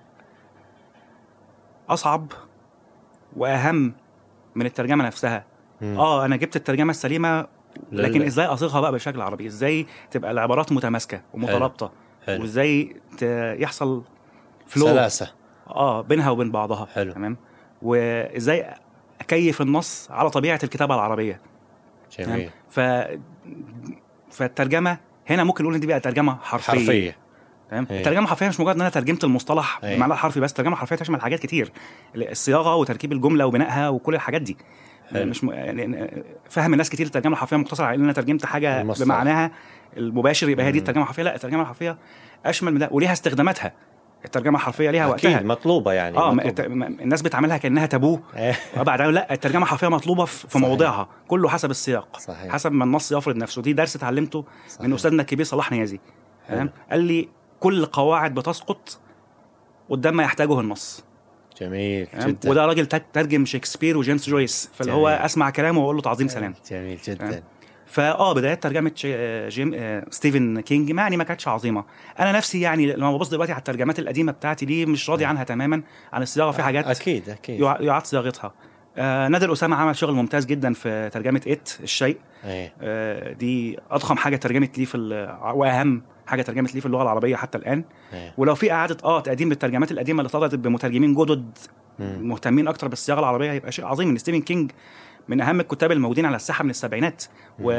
اصعب واهم من الترجمه نفسها مم. اه انا جبت الترجمه السليمه لا- لكن لا. ازاي اصيغها بقى بالشكل العربي ازاي تبقى العبارات متماسكه ومترابطه حلو وازاي ت- يحصل فلو سلاسة اه بينها وبين بعضها حلو. تمام وازاي اكيف النص على طبيعه الكتابه العربيه جميل ف فالترجمه هنا ممكن نقول ان دي بقى ترجمه حرفيه, حرفية تمام إيه. الترجمه الحرفيه مش مجرد ان انا ترجمت المصطلح إيه. بمعنى الحرفي بس الترجمه الحرفيه تشمل حاجات كتير الصياغه وتركيب الجمله وبنائها وكل الحاجات دي حلو. مش م... يعني فهم الناس كتير الترجمه الحرفيه مقتصره على ان انا ترجمت حاجه المصطلح. بمعناها المباشر يبقى هي دي مم. الترجمه الحرفيه لا الترجمه الحرفيه اشمل من ده وليها استخداماتها الترجمه الحرفيه ليها اكيد وقتها مطلوبة يعني اه ما- مطلوبة. الت- ما- الناس بتعملها كانها تابوه إيه. وبعد لا الترجمه الحرفيه مطلوبه في في صحيح. موضعها كله حسب السياق صحيح حسب ما النص يفرض نفسه دي درس اتعلمته صحيح. من استاذنا الكبير صلاح نيازي حلو. تمام قال لي كل قواعد بتسقط قدام ما يحتاجه النص جميل تمام؟ جدا وده راجل تك- ترجم شكسبير وجيمس جويس فاللي هو جميل. اسمع كلامه واقول له تعظيم سلام جميل جدا تمام. فاه بدايات ترجمه ش- آه، جيم آه، ستيفن كينج ما يعني ما كانتش عظيمه انا نفسي يعني لما ببص دلوقتي على الترجمات القديمه بتاعتي دي مش راضي عنها تماما عن الصياغه في حاجات اكيد اكيد يع- يعاد صياغتها آه نادر اسامه عمل شغل ممتاز جدا في ترجمه ات الشيء ايه آه دي اضخم حاجه ترجمت ليه في ال- واهم حاجه ترجمت ليه في اللغه العربيه حتى الان ايه ولو في اعاده اه تقديم للترجمات القديمه اللي طلعت بمترجمين جدد مم. مهتمين اكتر بالصياغه العربيه هيبقى شيء عظيم ان ستيفن كينج من اهم الكتاب الموجودين على الساحه من السبعينات و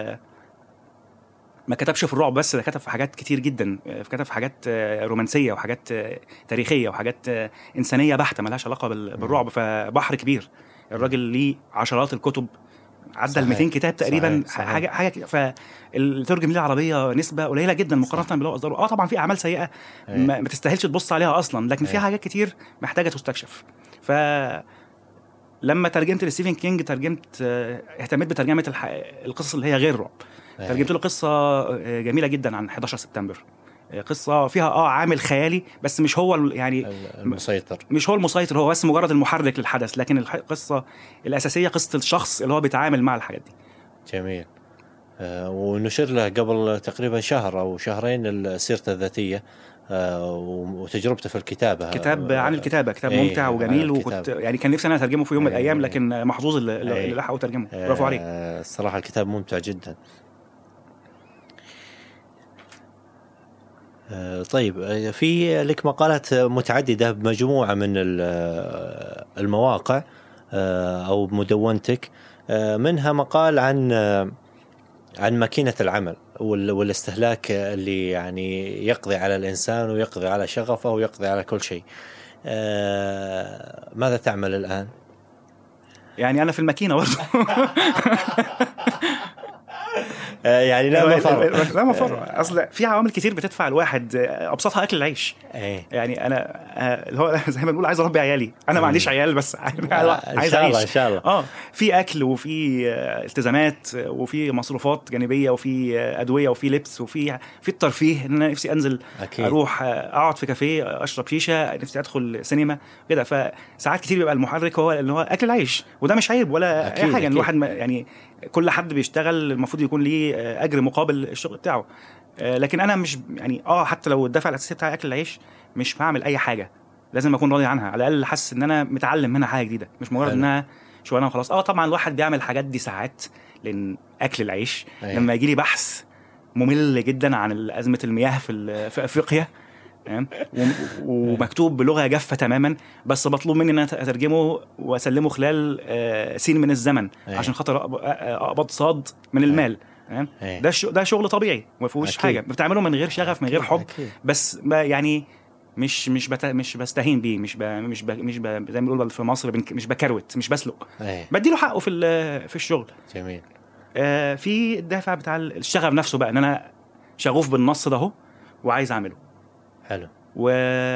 ما كتبش في الرعب بس ده كتب في حاجات كتير جدا آه، كتب في حاجات آه، رومانسيه وحاجات آه، تاريخيه وحاجات آه، انسانيه بحته ملهاش علاقه بال- بالرعب فبحر كبير الراجل ليه عشرات الكتب عدى صحيح. ال 200 كتاب تقريبا صحيح. صحيح. حاجه حاجه كده. فالترجم ليه العربيه نسبه قليله جدا مقارنه باللي هو اصدره اه طبعا في اعمال سيئه إيه. ما, ما تستاهلش تبص عليها اصلا لكن في إيه. حاجات كتير محتاجه تستكشف ف لما ترجمت لستيفن كينج ترجمت آه، اهتميت بترجمه الح... القصص اللي هي غير رعب إيه. ترجمت له قصه آه، جميله جدا عن 11 سبتمبر آه، قصه فيها اه عامل خيالي بس مش هو ال- يعني المسيطر مش هو المسيطر هو بس مجرد المحرك للحدث لكن الح- القصه الاساسيه قصه الشخص اللي هو بيتعامل مع الحاجات دي جميل آه، ونشر له قبل تقريبا شهر او شهرين سيرته الذاتيه آه، وتجربته في الكتابه كتاب آه، عن الكتابه كتاب إيه، ممتع عن وجميل الكتابة. وكنت يعني كان نفسي انا اترجمه في يوم من إيه. الايام لكن محظوظ اللي, إيه. اللي لحقوا ترجمه برافو عليك آه، الصراحه الكتاب ممتع جدا آه، طيب آه، في لك مقالات متعدده بمجموعه من ال- آه، المواقع آه، او مدونتك آه، منها مقال عن آه، عن ماكينه العمل وال- والاستهلاك اللي يعني يقضي على الانسان ويقضي على شغفه ويقضي على كل شيء. آه، ماذا تعمل الان؟ يعني انا في الماكينه برضه آه، يعني لا مفر لا مفر اصل في عوامل كتير بتدفع الواحد ابسطها اكل العيش ايه يعني انا آه، اللي هو زي ما بنقول عايز اربي عيالي انا ما عنديش عيال بس ان عايز شاء الله ان اعيش شاء الله اه في اكل وفي آه، التزامات آه، وفي مصروفات جانبيه وفي آه، ادويه وفي لبس وفي في الترفيه ان انا نفسي انزل اكيد اروح آه، اقعد في كافيه اشرب شيشه نفسي ادخل سينما كده فساعات كتير بيبقى المحرك هو اللي هو اكل العيش وده مش عيب ولا أكيد، اي حاجه أكيد. ان الواحد ما- يعني كل حد بيشتغل المفروض يكون ليه آه، اجر مقابل الشغل بتاعه آه، لكن انا مش يعني اه حتى لو الدافع الاساسي بتاعي اكل العيش مش بعمل اي حاجه لازم اكون راضي عنها على الاقل حاسس ان انا متعلم منها حاجه جديده مش مجرد حلو. انها شغلانه وخلاص اه طبعا الواحد بيعمل الحاجات دي ساعات لان اكل العيش أيوة. لما يجي لي بحث ممل جدا عن ازمه المياه في ال- في افريقيا تمام و- ومكتوب بلغه جافه تماما بس مطلوب مني ان انا اترجمه واسلمه خلال آه، سين من الزمن أيوة. عشان خاطر أقب- اقبض صاد من المال تمام أيوة. ده الش- ده شغل طبيعي ما فيهوش أكيد. حاجه بتعمله من غير شغف من غير حب أكيد. بس ما يعني مش مش بت... مش بستهين بيه مش ب... مش ب... مش ب... زي ما بنقول في مصر بنك... مش بكروت مش بسلق ايه بديله حقه في ال... في الشغل جميل آه في الدافع بتاع الشغف نفسه بقى ان انا شغوف بالنص ده اهو وعايز اعمله حلو و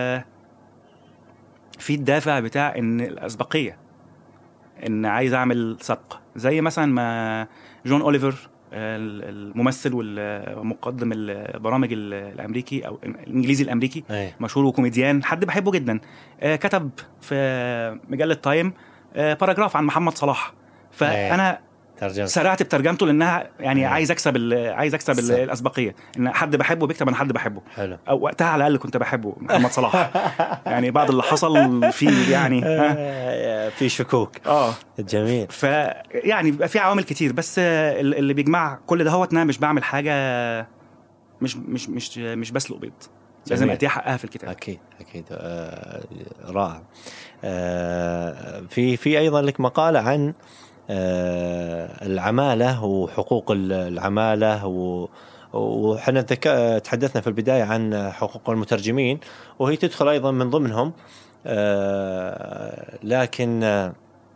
في الدافع بتاع ان الاسبقيه ان عايز اعمل سبق زي مثلا ما جون اوليفر آه، الممثل والمقدم البرامج ال- الامريكي او الانجليزي الامريكي ايه مشهور وكوميديان حد بحبه جدا آه، كتب في مجله تايم آه، باراجراف عن محمد صلاح فانا ترجمة سرعت بترجمته لانها يعني أيوة. عايز اكسب ال- عايز اكسب ال- صح. الاسبقيه ان حد بحبه بيكتب عن حد بحبه حلو او وقتها على الاقل كنت بحبه محمد صلاح يعني بعد اللي حصل فيه يعني ها آه، في شكوك اه جميل فيعني بيبقى في عوامل كتير بس آه، ال- اللي بيجمع كل ده هو ان انا مش بعمل حاجه مش مش مش مش بسلق بيض لازم جميل. اديها حقها في الكتاب اكيد اكيد آه، رائع آه، في في ايضا لك مقاله عن آه، العماله وحقوق ال- العماله و وحنا تك- تحدثنا في البدايه عن حقوق المترجمين وهي تدخل ايضا من ضمنهم آه، لكن آه،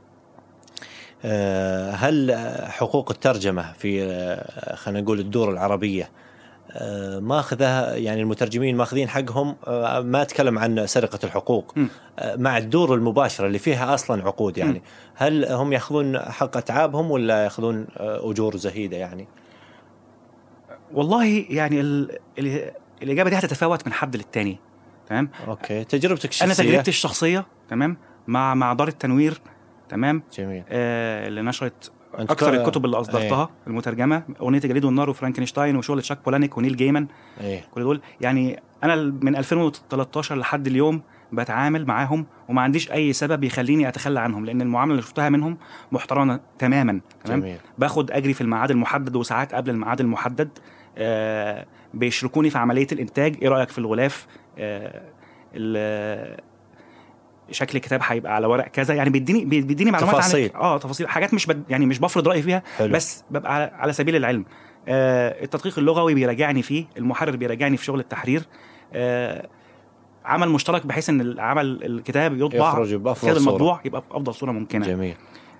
آه، هل حقوق الترجمه في آه، خلينا نقول الدور العربيه آه، ماخذه يعني المترجمين ماخذين حقهم آه، ما اتكلم عن سرقه الحقوق م. آه، مع الدور المباشره اللي فيها اصلا عقود يعني هل هم ياخذون حق اتعابهم ولا ياخذون آه، اجور زهيده يعني؟ والله يعني ال... ال... الاجابه دي هتتفاوت من حد للتاني تمام اوكي تجربتك الشخصيه انا تجربتي الشخصيه تمام مع مع دار التنوير تمام جميل آه اللي نشرت أنت اكثر كا- الكتب اللي اصدرتها المترجمه اغنيه الجليد والنار وفرانكنشتاين وشغل تشاك بولانيك ونيل جيمان ايه كل دول يعني انا من 2013 لحد اليوم بتعامل معاهم وما عنديش اي سبب يخليني اتخلى عنهم لان المعامله اللي شفتها منهم محترمه تماما تمام جميل باخد اجري في الميعاد المحدد وساعات قبل الميعاد المحدد آه بيشركوني في عمليه الانتاج ايه رايك في الغلاف آه ال- شكل الكتاب هيبقى على ورق كذا يعني بيديني بيديني معلومات تفاصيل. عن اه تفاصيل حاجات مش بد يعني مش بفرض رايي فيها حلو بس ببقى على, على سبيل العلم آه التدقيق اللغوي بيراجعني فيه المحرر بيراجعني في شغل التحرير آه عمل مشترك بحيث ان العمل الكتاب يطبع يخرج بافضل كتاب صوره المطبوع يبقى بافضل صوره ممكنه جميل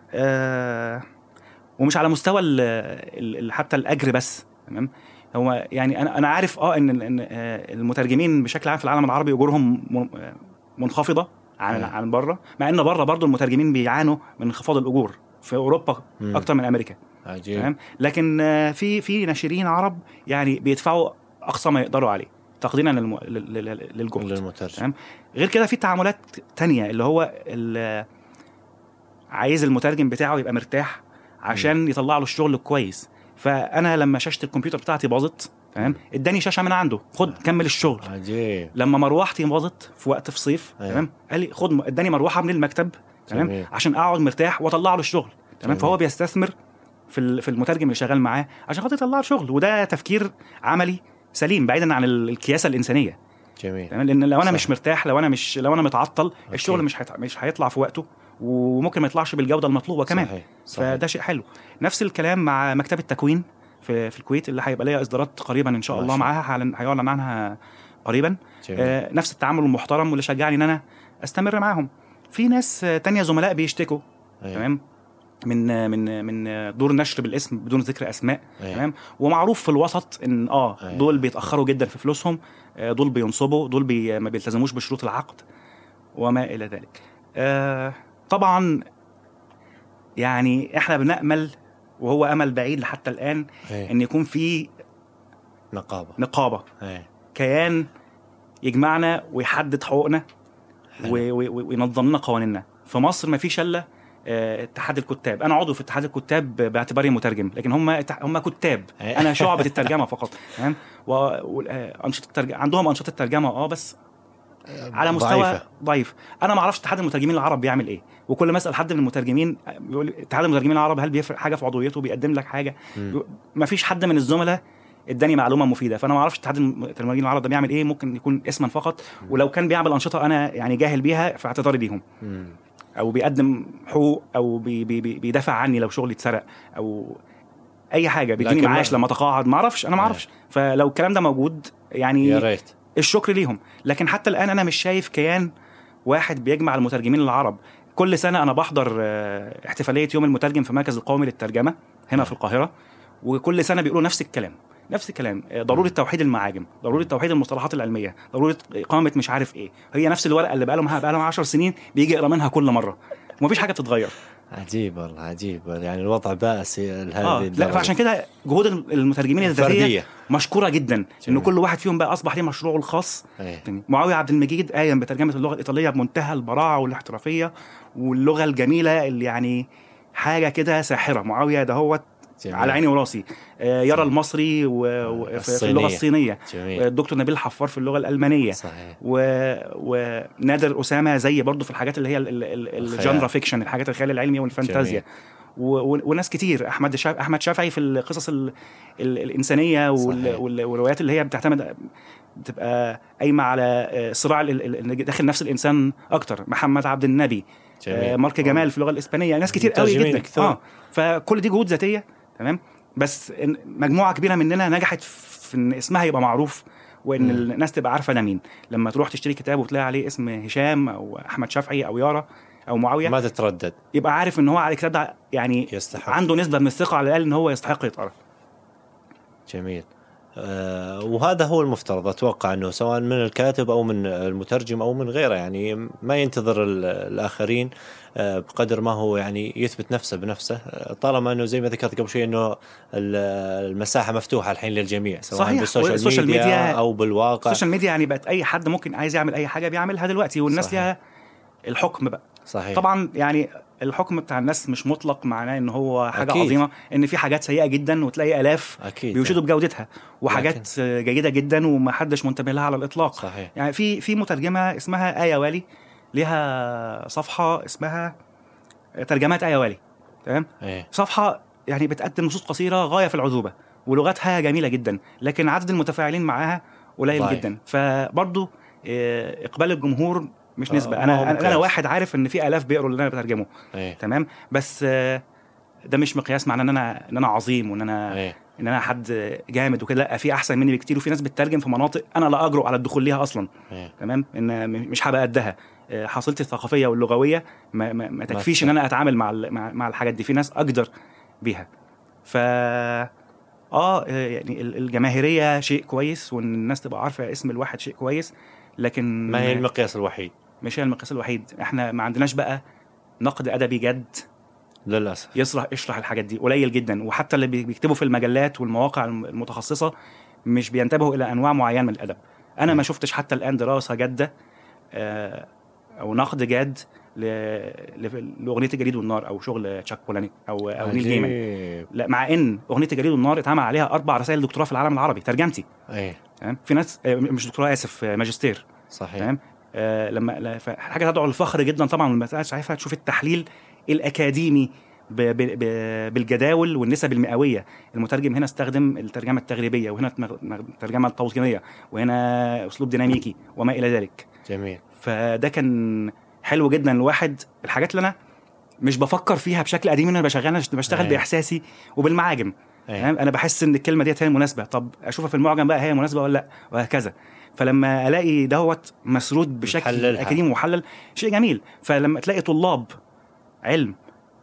آه ومش على مستوى ال ال حتى الاجر بس تمام هو يعني انا انا عارف اه ان ان آه، المترجمين بشكل عام في العالم العربي اجورهم من- آه، منخفضه عن أيوة. عن بره مع ان بره برضو المترجمين بيعانوا من انخفاض الاجور في اوروبا مم. اكتر من امريكا عجيب تمام لكن آه، في في ناشرين عرب يعني بيدفعوا اقصى ما يقدروا عليه تقديرا للم... لل- لل- للجهد للمترجم تمام. غير كده في تعاملات تانية اللي هو ال- عايز المترجم بتاعه يبقى مرتاح عشان يطلع له الشغل كويس فانا لما شاشه الكمبيوتر بتاعتي باظت تمام اداني شاشه من عنده خد كمل الشغل عجيب لما مروحتي باظت في وقت في صيف أيوة. تمام قال لي خد اداني مروحه من المكتب تمام جميل. عشان اقعد مرتاح واطلع له الشغل تمام جميل. فهو بيستثمر في ال- في المترجم اللي شغال معاه عشان خاطر يطلع له شغل وده تفكير عملي سليم بعيدا عن ال- الكياسه الانسانيه جميل تمام لان لو انا صح. مش مرتاح لو انا مش لو انا متعطل الشغل مش هيط... مش هيطلع في وقته وممكن ما يطلعش بالجوده المطلوبه كمان صحيح صحيح فده شيء حلو نفس الكلام مع مكتبه التكوين في في الكويت اللي هيبقى ليها اصدارات قريبا ان شاء ما الله شاء معاها هعلن- هيعلن عنها قريبا جميل آه نفس التعامل المحترم واللي شجعني ان انا استمر معاهم في ناس آه، تانية زملاء بيشتكوا أيوة. تمام من آه، من آه، من آه، دور نشر بالاسم بدون ذكر اسماء أيوة. تمام ومعروف في الوسط ان اه أيوة. دول بيتاخروا جدا في فلوسهم آه، دول بينصبوا دول بي ما بيلتزموش بشروط العقد وما الى ذلك آه طبعا يعني احنا بنامل وهو امل بعيد حتى الان أيوة. ان يكون في نقابه نقابه أيوة. كيان يجمعنا ويحدد حقوقنا حلو. و- و- و- وينظم لنا قوانيننا في مصر ما فيش الا آه، اتحاد الكتاب انا عضو في اتحاد الكتاب باعتباري مترجم لكن هم هم كتاب أيوة. انا شعبة الترجمه فقط تمام وانشطه الترجمه عندهم انشطه ترجمه اه بس على مستوى ضعيفة. ضعيف انا ما اعرفش اتحاد المترجمين العرب بيعمل ايه وكل ما اسال حد من المترجمين بيقول لي اتحاد المترجمين العرب هل بيفرق حاجه في عضويته بيقدم لك حاجه مم. ما فيش حد من الزملاء اداني معلومه مفيده فانا ما اعرفش اتحاد المترجمين العرب ده بيعمل ايه ممكن يكون اسما فقط ولو كان بيعمل انشطه انا يعني جاهل بيها في اعتذاري ليهم مم. او بيقدم حقوق او بي بي بي بيدافع عني لو شغلي اتسرق او اي حاجه بيديني لكن ما- معاش لما اتقاعد ما اعرفش انا ما اعرفش فلو الكلام ده موجود يعني يا ريت الشكر ليهم لكن حتى الان انا مش شايف كيان واحد بيجمع المترجمين العرب كل سنه انا بحضر آه، احتفاليه يوم المترجم في المركز القومي للترجمه هنا في القاهره وكل سنه بيقولوا نفس الكلام نفس الكلام آه، ضروره توحيد المعاجم ضروره توحيد المصطلحات العلميه ضروره اقامه مش عارف ايه هي نفس الورقه اللي بقى لهم بقى لهم 10 سنين بيجي يقرا منها كل مره ومفيش حاجه بتتغير عجيب والله عجيب يعني الوضع بائس لهذه اه لا الدرجة. فعشان كده جهود المترجمين الذاتيه فرديه مشكوره جدا ان جميل. كل واحد فيهم بقى اصبح ليه مشروعه الخاص أيه. معاويه عبد المجيد قايم بترجمه اللغه الايطاليه بمنتهى البراعه والاحترافيه واللغه الجميله اللي يعني حاجه كده ساحره معاويه ده هو جميل. على عيني وراسي آه، يرى المصري و... و... في- في الصينية. اللغه الصينيه جميل الدكتور نبيل حفار في اللغه الالمانيه صحيح و... ونادر اسامه زي برضه في الحاجات اللي هي ال- ال- ال- الخيال. الجانرا فيكشن الحاجات الخيال العلمي والفانتازيا و... و... وناس كتير احمد شا... احمد شافعي في القصص ال... ال... الانسانيه وال... صحيح. وال... والروايات اللي هي بتعتمد بتبقى قايمه على آه، صراع ال- ال- ال- داخل نفس الانسان اكتر محمد عبد النبي آه، جميل مارك جمال في اللغه الاسبانيه ناس كتير قوي مترجمين جدا كتير. اه فكل دي جهود ذاتيه تمام بس إن- مجموعه كبيره مننا نجحت في ان اسمها يبقى معروف وان مم. الناس تبقى عارفه ده مين لما تروح تشتري كتاب وتلاقي عليه اسم هشام او احمد شافعي او يارا او معاويه ما تتردد يبقى عارف ان هو على الكتاب ده يعني يستحق عنده نسبه من الثقه على الاقل ان هو يستحق يتقرا جميل آه وهذا هو المفترض اتوقع انه سواء من الكاتب او من المترجم او من غيره يعني ما ينتظر ال- الاخرين آه بقدر ما هو يعني يثبت نفسه بنفسه آه، طالما انه زي ما ذكرت قبل شوي انه ال- المساحه مفتوحه الحين للجميع سواء صحيح. بالسوشيال والسوشيال ميديا, ميديا- او بالواقع السوشيال ميديا يعني بقت اي حد ممكن عايز يعمل اي حاجه بيعملها دلوقتي والناس صحيح. ليها الحكم بقى صحيح طبعا يعني الحكم بتاع الناس مش مطلق معناه ان هو حاجه أكيد. عظيمه ان في حاجات سيئه جدا وتلاقي الاف اكيد بيشيدوا بجودتها وحاجات جيده جدا ومحدش منتبه لها على الاطلاق صحيح يعني في في مترجمه اسمها ايه والي ليها صفحه اسمها ترجمات ايه والي تمام ايه صفحه يعني بتقدم نصوص قصيره غايه في العذوبه ولغتها جميله جدا لكن عدد المتفاعلين معاها قليل ضعيف. جدا فبرضه آه، اقبال الجمهور مش آه، نسبه ما هو انا انا مقياس. أنا واحد عارف ان في الاف بيقروا اللي انا بترجمه ايه تمام بس آه، ده مش مقياس معناه ان انا ان انا عظيم وان انا ايه ان انا حد جامد وكده لا في احسن مني بكتير وفي ناس بتترجم في مناطق انا لا اجرؤ على الدخول ليها اصلا ايه تمام ان م- مش هبقى قدها آه، حصيلتي الثقافيه واللغويه ما, ما, ما تكفيش تكفي. ان انا اتعامل مع ال- مع, مع الحاجات دي في ناس اقدر بيها ف اه يعني ال- الجماهيريه شيء كويس وان الناس تبقى عارفه اسم الواحد شيء كويس لكن ما هي المقياس الوحيد مش هي المقياس الوحيد احنا ما عندناش بقى نقد ادبي جد للاسف يشرح يشرح الحاجات دي قليل جدا وحتى اللي بي- بيكتبوا في المجلات والمواقع الم- المتخصصه مش بينتبهوا الى انواع معينه من الادب انا م. ما شفتش حتى الان دراسه جاده آه، او نقد جاد ل- ل- لاغنيه الجليد والنار او شغل تشاك بولانيك او او نيل جيمان عجيب. لا مع ان اغنيه الجليد والنار اتعمل عليها اربع رسائل دكتوراه في العالم العربي ترجمتي ايه تمام في ناس آه، مش دكتوراه اسف آه، ماجستير صحيح تمام آه لما لا- ف- حاجه تدعو للفخر جدا طبعا لما تبقى شايفها تشوف التحليل الاكاديمي ب ب ب بالجداول والنسب المئويه المترجم هنا استخدم الترجمه التغريبيه وهنا التمغ- مغ- الترجمه التوطينيه وهنا اسلوب ديناميكي وما الى ذلك جميل فده كان حلو جدا الواحد الحاجات اللي انا مش بفكر فيها بشكل قديم انا بشغل انا بشتغل أيوة. باحساسي وبالمعاجم ايه تمام انا بحس ان الكلمه ديت هي المناسبه طب اشوفها في المعجم بقى هي مناسبه ولا لا وهكذا فلما الاقي دوت مسرود بشكل محللها. اكاديمي محلل شيء جميل فلما تلاقي طلاب علم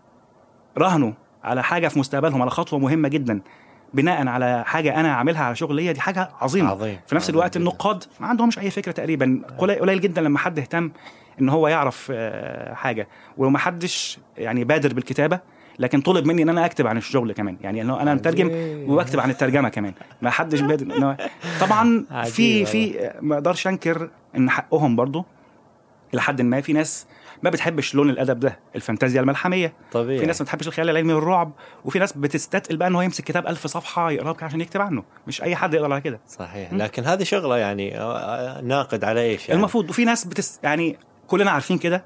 راهنوا على حاجه في مستقبلهم على خطوه مهمه جدا بناء على حاجه انا عاملها على شغل ليا دي حاجه عظيمه عظيم في نفس عظيم الوقت جداً. النقاد ما عندهمش اي فكره تقريبا قليل قليل جدا لما حد اهتم ان هو يعرف آه، حاجه وما حدش يعني بادر بالكتابه لكن طلب مني ان انا اكتب عن الشغل كمان يعني لو انا مترجم عجيب. واكتب عن الترجمه كمان ما حدش بادر إن هو- طبعا عجيب في في ما اقدرش انكر ان حقهم برضو الى حد ما في ناس ما بتحبش لون الادب ده الفانتازيا الملحميه طبيعي في ناس ما بتحبش الخيال العلمي والرعب وفي ناس بتستثقل بقى ان هو يمسك كتاب ألف صفحه يقراه كده عشان يكتب عنه مش اي حد يقدر على كده صحيح م. لكن هذه شغله يعني آه، آه، ناقد على ايش يعني المفروض وفي ناس بتس يعني كلنا عارفين كده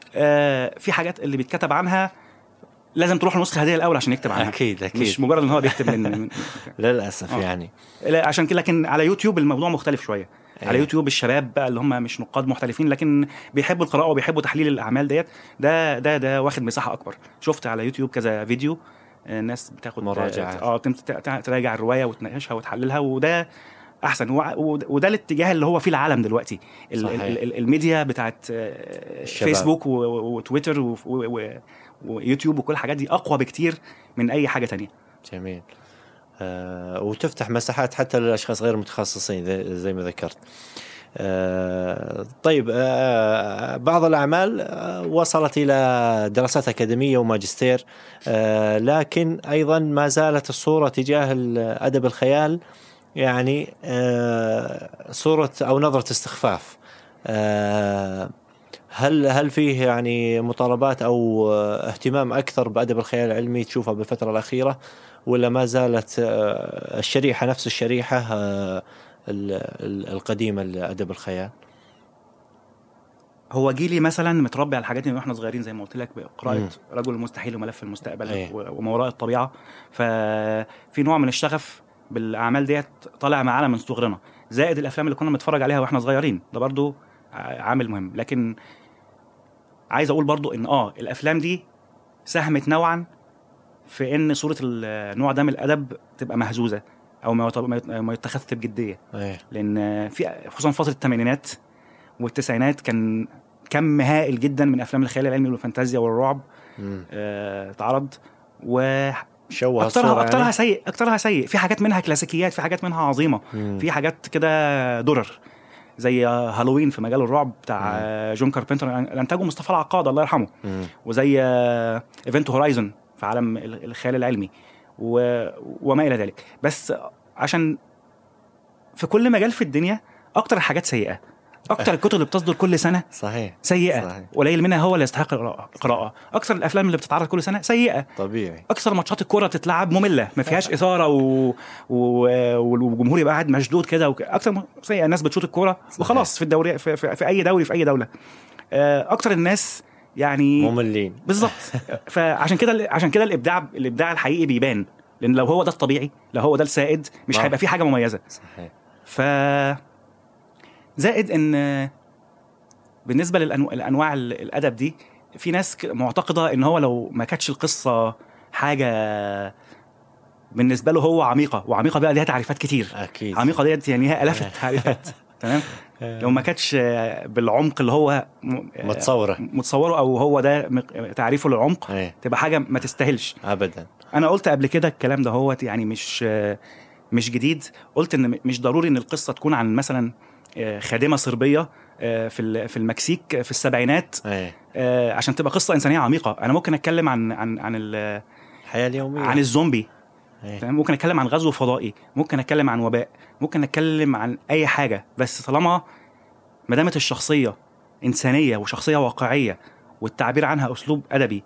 آه في حاجات اللي بيتكتب عنها لازم تروح لنسخه هديه الاول عشان يكتب عنها اكيد اكيد مش مجرد ان هو بيكتب من, من للاسف آه. يعني لا عشان كده لكن على يوتيوب الموضوع مختلف شويه إيه. على يوتيوب الشباب بقى اللي هم مش نقاد محترفين لكن بيحبوا القراءه وبيحبوا تحليل الاعمال ديت ده ده ده واخد مساحه اكبر شفت على يوتيوب كذا فيديو آه، ناس بتاخد مراجعات. اه تم- ت- ت- تراجع الروايه وتناقشها وتحللها وده احسن وع- وده وده الاتجاه اللي هو فيه العالم دلوقتي ال- صحيح. ال- ال- الميديا بتاعت آه، الشباب. فيسبوك و- و- وتويتر و- و- و- ويوتيوب وكل الحاجات دي اقوى بكتير من اي حاجه تانية جميل آه وتفتح مساحات حتى للاشخاص غير متخصصين زي, زي ما ذكرت آه طيب آه بعض الاعمال آه وصلت الى دراسات اكاديميه وماجستير آه لكن ايضا ما زالت الصوره تجاه ادب الخيال يعني آه صوره او نظره استخفاف آه هل هل فيه يعني مطالبات او آه، اهتمام اكثر بادب الخيال العلمي تشوفها بالفتره الاخيره ولا ما زالت آه، الشريحه نفس الشريحه آه، ال- ال- القديمه لادب الخيال؟ هو جيلي مثلا متربي على الحاجات دي من واحنا صغيرين زي ما قلت لك مم. بقراءه رجل المستحيل وملف المستقبل أيه. و- وما وراء الطبيعه ففي نوع من الشغف بالاعمال ديت طالع معانا من صغرنا زائد الافلام اللي كنا بنتفرج عليها واحنا صغيرين ده برضو ع- عامل مهم لكن عايز اقول برضو ان اه الافلام دي ساهمت نوعا في ان صوره النوع ده من الادب تبقى مهزوزه او ما يت- ما يت- ما يتخذ بجديه ايه لان في خصوصا فتره الثمانينات والتسعينات كان كم هائل جدا من افلام الخيال العلمي والفانتازيا والرعب مم. آه، اتعرض واكثرها شوه الصوره اكثرها يعني؟ سيء اكثرها سيء في حاجات منها كلاسيكيات في حاجات منها عظيمه مم. في حاجات كده درر زي هالوين في مجال الرعب بتاع مم. آه، جون كاربنتر اللي انتجه مصطفى العقاد الله يرحمه مم. وزي ايفنت هورايزون في عالم ال- الخيال العلمي و... وما الى ذلك بس عشان في كل مجال في الدنيا اكتر الحاجات سيئه اكتر الكتب اللي بتصدر كل سنه صحيح سيئه صحيح. قليل منها هو اللي يستحق القراءه القراءة. اكثر الافلام اللي بتتعرض كل سنه سيئه طبيعي اكثر ماتشات الكوره بتتلعب ممله ما فيهاش اثاره و... و... والجمهور يبقى قاعد مشدود كده وك... اكثر م- سيئه الناس بتشوط الكوره وخلاص في الدوري في... في... في اي دوري في اي دوله آه، اكتر الناس يعني مملين بالظبط فعشان كده عشان كده الابداع الابداع الحقيقي بيبان لان لو هو ده الطبيعي لو هو ده السائد مش آه. هيبقى في حاجه مميزه صحيح ف زائد ان بالنسبه للانواع الادب دي في ناس ك- معتقده ان هو لو ما كانتش القصه حاجه بالنسبه له هو عميقه وعميقه بقى ليها تعريفات كتير اكيد عميقه ديت يعني ليها الاف التعريفات تمام لو ما كانتش بالعمق اللي هو م- متصوره متصوره او هو ده مق- تعريفه للعمق ايه تبقى حاجه ما تستاهلش ابدا انا قلت قبل كده الكلام ده هو يعني مش مش جديد قلت ان مش ضروري ان القصه تكون عن مثلا آه، خادمه صربيه آه، في ال- في المكسيك في السبعينات ايه آه، عشان تبقى قصه انسانيه عميقه انا ممكن اتكلم عن عن عن ال- الحياه اليوميه عن الزومبي إيه. تمام ممكن اتكلم عن غزو فضائي ممكن اتكلم عن وباء ممكن اتكلم عن اي حاجه بس طالما ما دامت الشخصيه انسانيه وشخصيه واقعيه والتعبير عنها اسلوب ادبي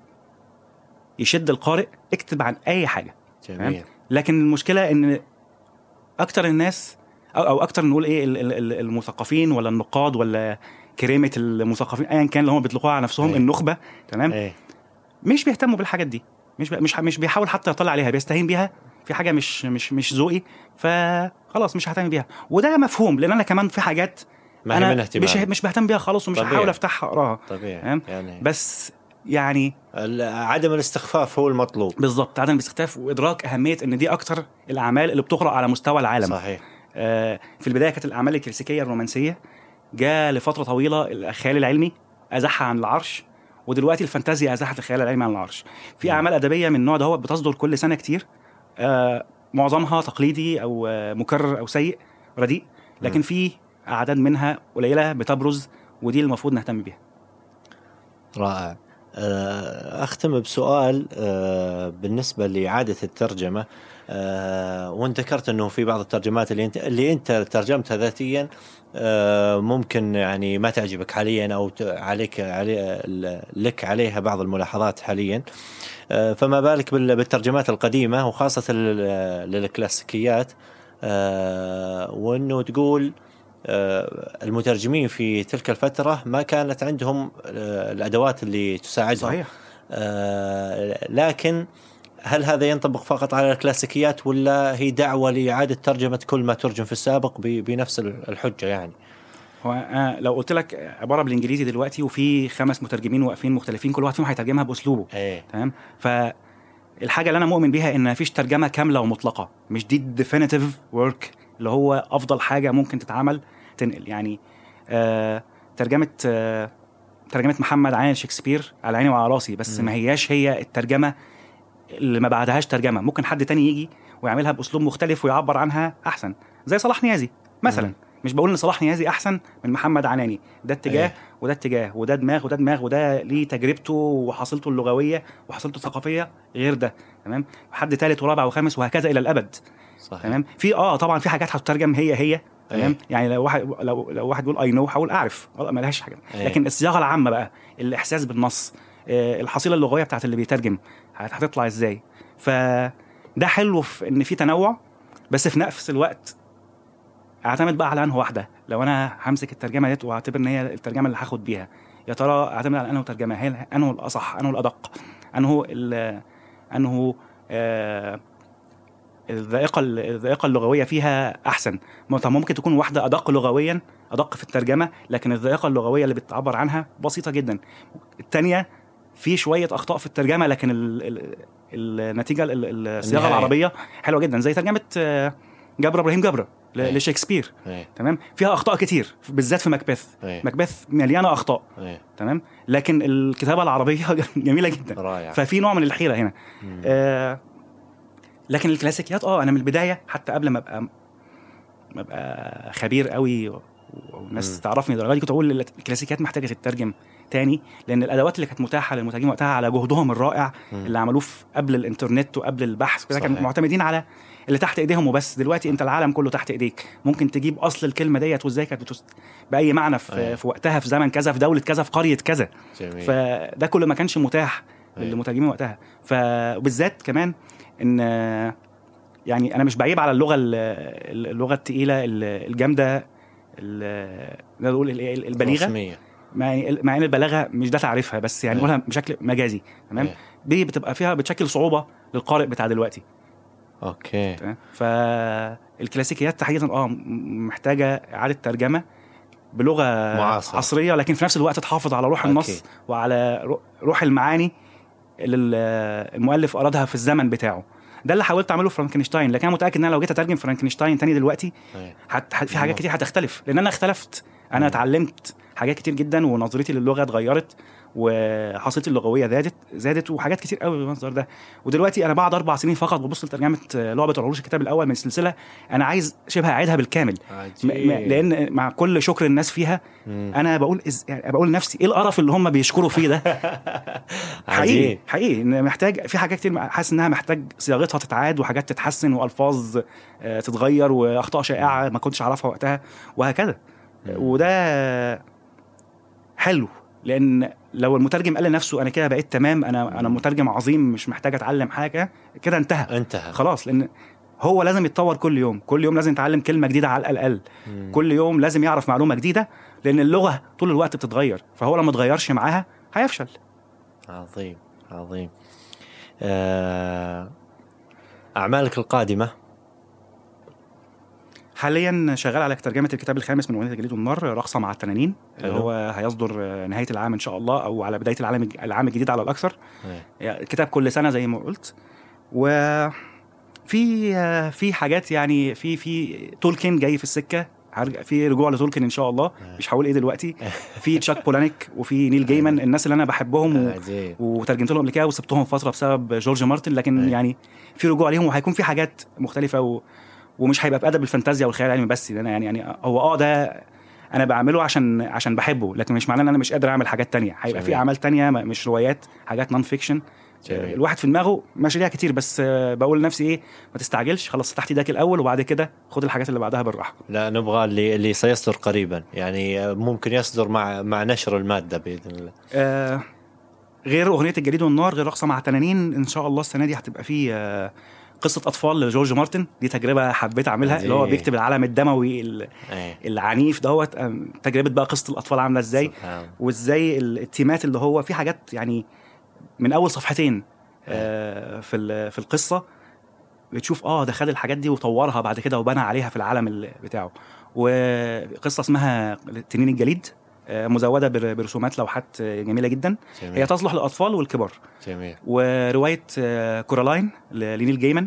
يشد القارئ اكتب عن اي حاجه جميل لكن المشكله ان اكتر الناس او, أو اكتر نقول ايه ال- ال- ال- المثقفين ولا النقاد ولا كريمه المثقفين ايا كان اللي هم بيطلقوها على نفسهم أيوة. النخبه تمام ايه مش بيهتموا بالحاجات دي مش بي- مش مش بيحاول حتى يطلع عليها بيستهين بيها في حاجه مش مش مش ذوقي فخلاص مش ههتم بيها وده مفهوم لان انا كمان في حاجات ما هي انا من اهتمام مش مش بهتم بيها خالص ومش طبيعي. هحاول افتحها اقراها طبيعي تمام؟ يعني بس يعني ال- عدم الاستخفاف هو المطلوب بالظبط عدم الاستخفاف وادراك اهميه ان دي اكتر الاعمال اللي بتقرا على مستوى العالم صحيح آه، في البدايه كانت الاعمال الكلاسيكيه الرومانسيه جاء لفتره طويله الخيال العلمي ازحها عن العرش ودلوقتي الفانتازيا ازحت الخيال العلمي عن العرش في نعم. اعمال ادبيه من النوع ده بتصدر كل سنه كتير آه، معظمها تقليدي او آه، مكرر او سيء رديء لكن مم. في اعداد منها قليله بتبرز ودي المفروض نهتم بيها رائع آه، اختم بسؤال آه، بالنسبه لاعاده الترجمه آه، وانت ذكرت انه في بعض الترجمات اللي انت اللي انت ترجمتها ذاتيا آه، ممكن يعني ما تعجبك حاليا او ت- عليك علي لك عليها بعض الملاحظات حاليا آه، فما بالك بال- بالترجمات القديمه وخاصه لل- للكلاسيكيات آه، وانه تقول آه، المترجمين في تلك الفتره ما كانت عندهم آه، الادوات اللي تساعدهم صحيح آه، لكن هل هذا ينطبق فقط على الكلاسيكيات ولا هي دعوه لاعاده ترجمه كل ما ترجم في السابق ب- بنفس الحجه يعني؟ هو أنا لو قلت لك عباره بالانجليزي دلوقتي وفي خمس مترجمين واقفين مختلفين كل واحد فيهم هيترجمها باسلوبه ايه تمام فالحاجه اللي انا مؤمن بيها ان مفيش ترجمه كامله ومطلقه مش دي الديفينيتيف ورك اللي هو افضل حاجه ممكن تتعمل تنقل يعني آه ترجمه آه ترجمه محمد عين شكسبير على عيني وعلى راسي بس مم. ما هياش هي الترجمه اللي ما بعدهاش ترجمه ممكن حد تاني يجي ويعملها باسلوب مختلف ويعبر عنها احسن زي صلاح نيازي مثلا مم. مش بقول ان صلاح نيازي احسن من محمد عناني ده اتجاه إيه. وده اتجاه وده دماغ وده دماغ وده ليه تجربته وحصيلته اللغويه وحصيلته الثقافيه غير ده تمام حد ثالث ورابع وخامس وهكذا الى الابد صحيح تمام في اه طبعا في حاجات هتترجم هي هي تمام إيه. يعني لو واحد لو لو واحد بيقول اي نو هقول اعرف آه، ما لهاش حاجه إيه. لكن الصياغه العامه بقى الاحساس بالنص آه، الحصيله اللغويه بتاعت اللي بيترجم هت- هتطلع ازاي فده حلو في ان في تنوع بس في نفس الوقت اعتمد بقى على انه واحده لو انا همسك الترجمه ديت واعتبر ان هي الترجمه اللي هاخد بيها يا ترى اعتمد على انه ترجمه هي انه الاصح انه الادق انه ال- انه آه الذائقه الذائقه اللغويه فيها احسن ما طب ممكن تكون واحده ادق لغويا ادق في الترجمه لكن الذائقه اللغويه اللي بتعبر عنها بسيطه جدا الثانيه في شويه اخطاء في الترجمه لكن ال ال النتيجه ال- ال- الصياغه النهاية. العربيه حلوه جدا زي ترجمه آه، جبر ابراهيم جبر ل- أي. لشكسبير ايه تمام فيها اخطاء كتير بالذات في ماكبث ايه ماكبث مليانه اخطاء ايه تمام لكن الكتابه العربيه جميله جدا رائع ففي نوع من الحيره هنا مم. آه لكن الكلاسيكيات اه انا من البدايه حتى قبل ما ابقى ما ابقى خبير قوي و- والناس مم. تعرفني الدرجه دي كنت اقول الكلاسيكيات محتاجه تترجم تاني لان الادوات اللي كانت متاحه للمترجمين وقتها على جهدهم الرائع مم. اللي عملوه في قبل الانترنت وقبل البحث كده كانوا صحيح. معتمدين على اللي تحت ايديهم وبس دلوقتي انت العالم كله تحت ايديك ممكن تجيب اصل الكلمه ديت وازاي كانت بتست... باي معنى في, أيوة. في وقتها في زمن كذا في دوله كذا في قريه كذا جميل فده كله ما كانش متاح أيوة. للمترجمين وقتها فبالذات كمان ان يعني انا مش بعيب على اللغه ال- اللغه الثقيله ال- الجامده ال- نقدر نقول ال- ال- البليغه رسمية. مع مع ان البلاغه مش ده تعريفها بس يعني أيوة. نقولها بشكل مجازي تمام أيوة. دي بتبقى فيها بتشكل صعوبه للقارئ بتاع دلوقتي اوكي تمام فالكلاسيكيات تحديدا اه م- محتاجه اعاده ترجمه بلغه معاصرة. عصريه لكن في نفس الوقت تحافظ على روح النص أكيد. وعلى رو- روح المعاني اللي ال- المؤلف ارادها في الزمن بتاعه ده اللي حاولت اعمله في فرانكنشتاين لكن انا متاكد ان انا لو جيت اترجم فرانكنشتاين تاني دلوقتي أيوة. هت... هت... في حاجات مم. كتير هتختلف لان انا اختلفت انا مم. اتعلمت حاجات كتير جدا ونظرتي للغه اتغيرت وحصيلتي اللغويه زادت زادت وحاجات كتير قوي بالمنظر ده ودلوقتي انا بعد اربع سنين فقط ببص لترجمه لعبه العروش الكتاب الاول من السلسله انا عايز شبه اعيدها بالكامل م... م... عجيب. لان مع كل شكر الناس فيها مم. انا بقول إز... يعني بقول لنفسي ايه القرف اللي هم بيشكروا فيه ده حقيقي عجيب حقيقي ان محتاج في حاجات كتير حاسس انها محتاج صياغتها تتعاد وحاجات تتحسن والفاظ آه، تتغير واخطاء شائعه ما كنتش اعرفها وقتها وهكذا مم. وده حلو لان لو المترجم قال لنفسه انا كده بقيت تمام انا انا مترجم عظيم مش محتاج اتعلم حاجه كده انتهى انتهى خلاص لان هو لازم يتطور كل يوم كل يوم لازم يتعلم كلمه جديده على الاقل مم. كل يوم لازم يعرف معلومه جديده لان اللغه طول الوقت بتتغير فهو لما اتغيرش معاها هيفشل عظيم عظيم آه، أعمالك القادمة حاليا شغال على ترجمه الكتاب الخامس من اغنيه الجليد والنار رقصه مع التنانين اللي حلو. هو هيصدر آه، نهايه العام ان شاء الله او على بدايه العام العام الجديد على الاكثر أيوة. يعني الكتاب كل سنه زي ما قلت و في آه، في حاجات يعني في في تولكن جاي في السكه هرجع في رجوع لتولكن ان شاء الله أيوة. مش هقول ايه دلوقتي في تشاك بولانيك وفي نيل جيمان الناس اللي انا بحبهم و... عجيب وترجمت لهم قبل كده وسبتهم فتره بسبب جورج مارتن لكن أيوة. يعني في رجوع ليهم وهيكون في حاجات مختلفه و... ومش هيبقى بادب الفانتازيا والخيال العلمي بس ده انا يعني يعني هو اه ده انا بعمله عشان عشان بحبه لكن مش معناه ان انا مش قادر اعمل حاجات تانية هيبقى في جميل. اعمال تانية م- مش روايات حاجات نون فيكشن جميل. الواحد في دماغه مشاريع كتير بس آه، بقول لنفسي ايه ما تستعجلش خلص تحت ايدك الاول وبعد كده خد الحاجات اللي بعدها بالراحه لا نبغى اللي اللي سيصدر قريبا يعني آه، ممكن يصدر مع مع نشر المادة بإذن الله آه غير اغنيه الجليد والنار غير رقصه مع تنانين ان شاء الله السنه دي هتبقى في آه قصه اطفال لجورج مارتن دي تجربه حبيت اعملها اللي هو دي- بيكتب العالم الدموي ال- أي. العنيف دوت آم، تجربه بقى قصه الاطفال عامله ازاي سبحان الله. وازاي ال- التيمات اللي هو في حاجات يعني من اول صفحتين آه في ال- في القصه بتشوف اه ده خد الحاجات دي وطورها بعد كده وبنى عليها في العالم ال- بتاعه وقصه اسمها تنين الجليد آه، مزوده بر- برسومات لوحات آه، جميله جدا هي جميل تصلح للاطفال والكبار جميل وروايه آه، كورالاين ل- لنيل جيمان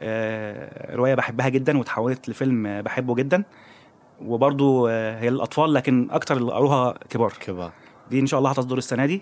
آه، روايه بحبها جدا وتحولت لفيلم آه، بحبه جدا وبرضو آه، هي للاطفال لكن اكتر اللي قروها كبار كبار دي ان شاء الله هتصدر السنه دي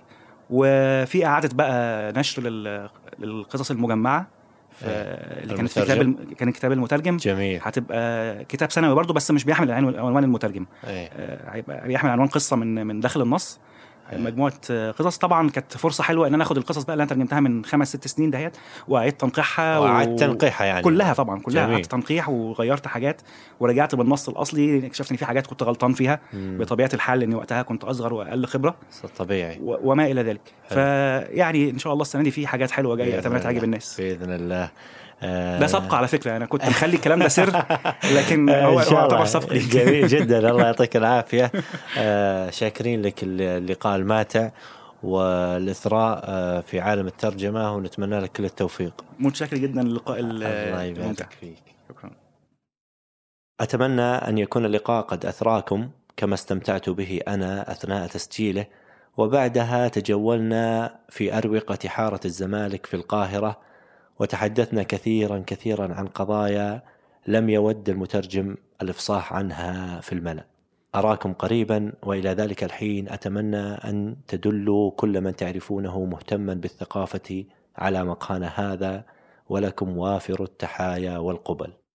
وفي اعاده بقى نشر لل- للقصص المجمعه ف- إيه. اللي كانت في كتاب المترجم. الم- كان كتاب المترجم جميل هتبقى كتاب سنوي برضو بس مش بيحمل العنوان عنوان المترجم أي. آه، هيبقى بيحمل عنوان قصه من من داخل النص أي. مجموعه آه، قصص طبعا كانت فرصه حلوه ان انا اخد القصص بقى اللي انا ترجمتها من خمس ست سنين دهيت واعيد تنقيحها وعدت تنقيحها يعني كلها طبعا كلها جميل. عدت تنقيح وغيرت حاجات ورجعت بالنص الاصلي اكتشفت ان في حاجات كنت غلطان فيها مم. بطبيعه الحال لاني وقتها كنت اصغر واقل خبره طبيعي و- وما الى ذلك حلو. فيعني ان شاء الله السنه دي في حاجات حلوه جايه بإذن اتمنى تعجب الله. الناس باذن الله آه، ده سبق على فكره انا كنت مخلي الكلام ده سر لكن آه، هو إن شاء هو يعتبر الله. سبق لي جميل جدا الله يعطيك العافيه آه، شاكرين لك اللقاء الماتع والاثراء آه، في عالم الترجمه ونتمنى لك كل التوفيق متشكر جدا للقاء ال- الله الممتع يبارك فيك شكرا أتمنى أن يكون اللقاء قد أثراكم كما استمتعت به أنا أثناء تسجيله وبعدها تجولنا في أروقة حارة الزمالك في القاهرة وتحدثنا كثيرا كثيرا عن قضايا لم يود المترجم الإفصاح عنها في الملأ أراكم قريبا وإلى ذلك الحين أتمنى أن تدلوا كل من تعرفونه مهتما بالثقافة على مقهى هذا ولكم وافر التحايا والقبل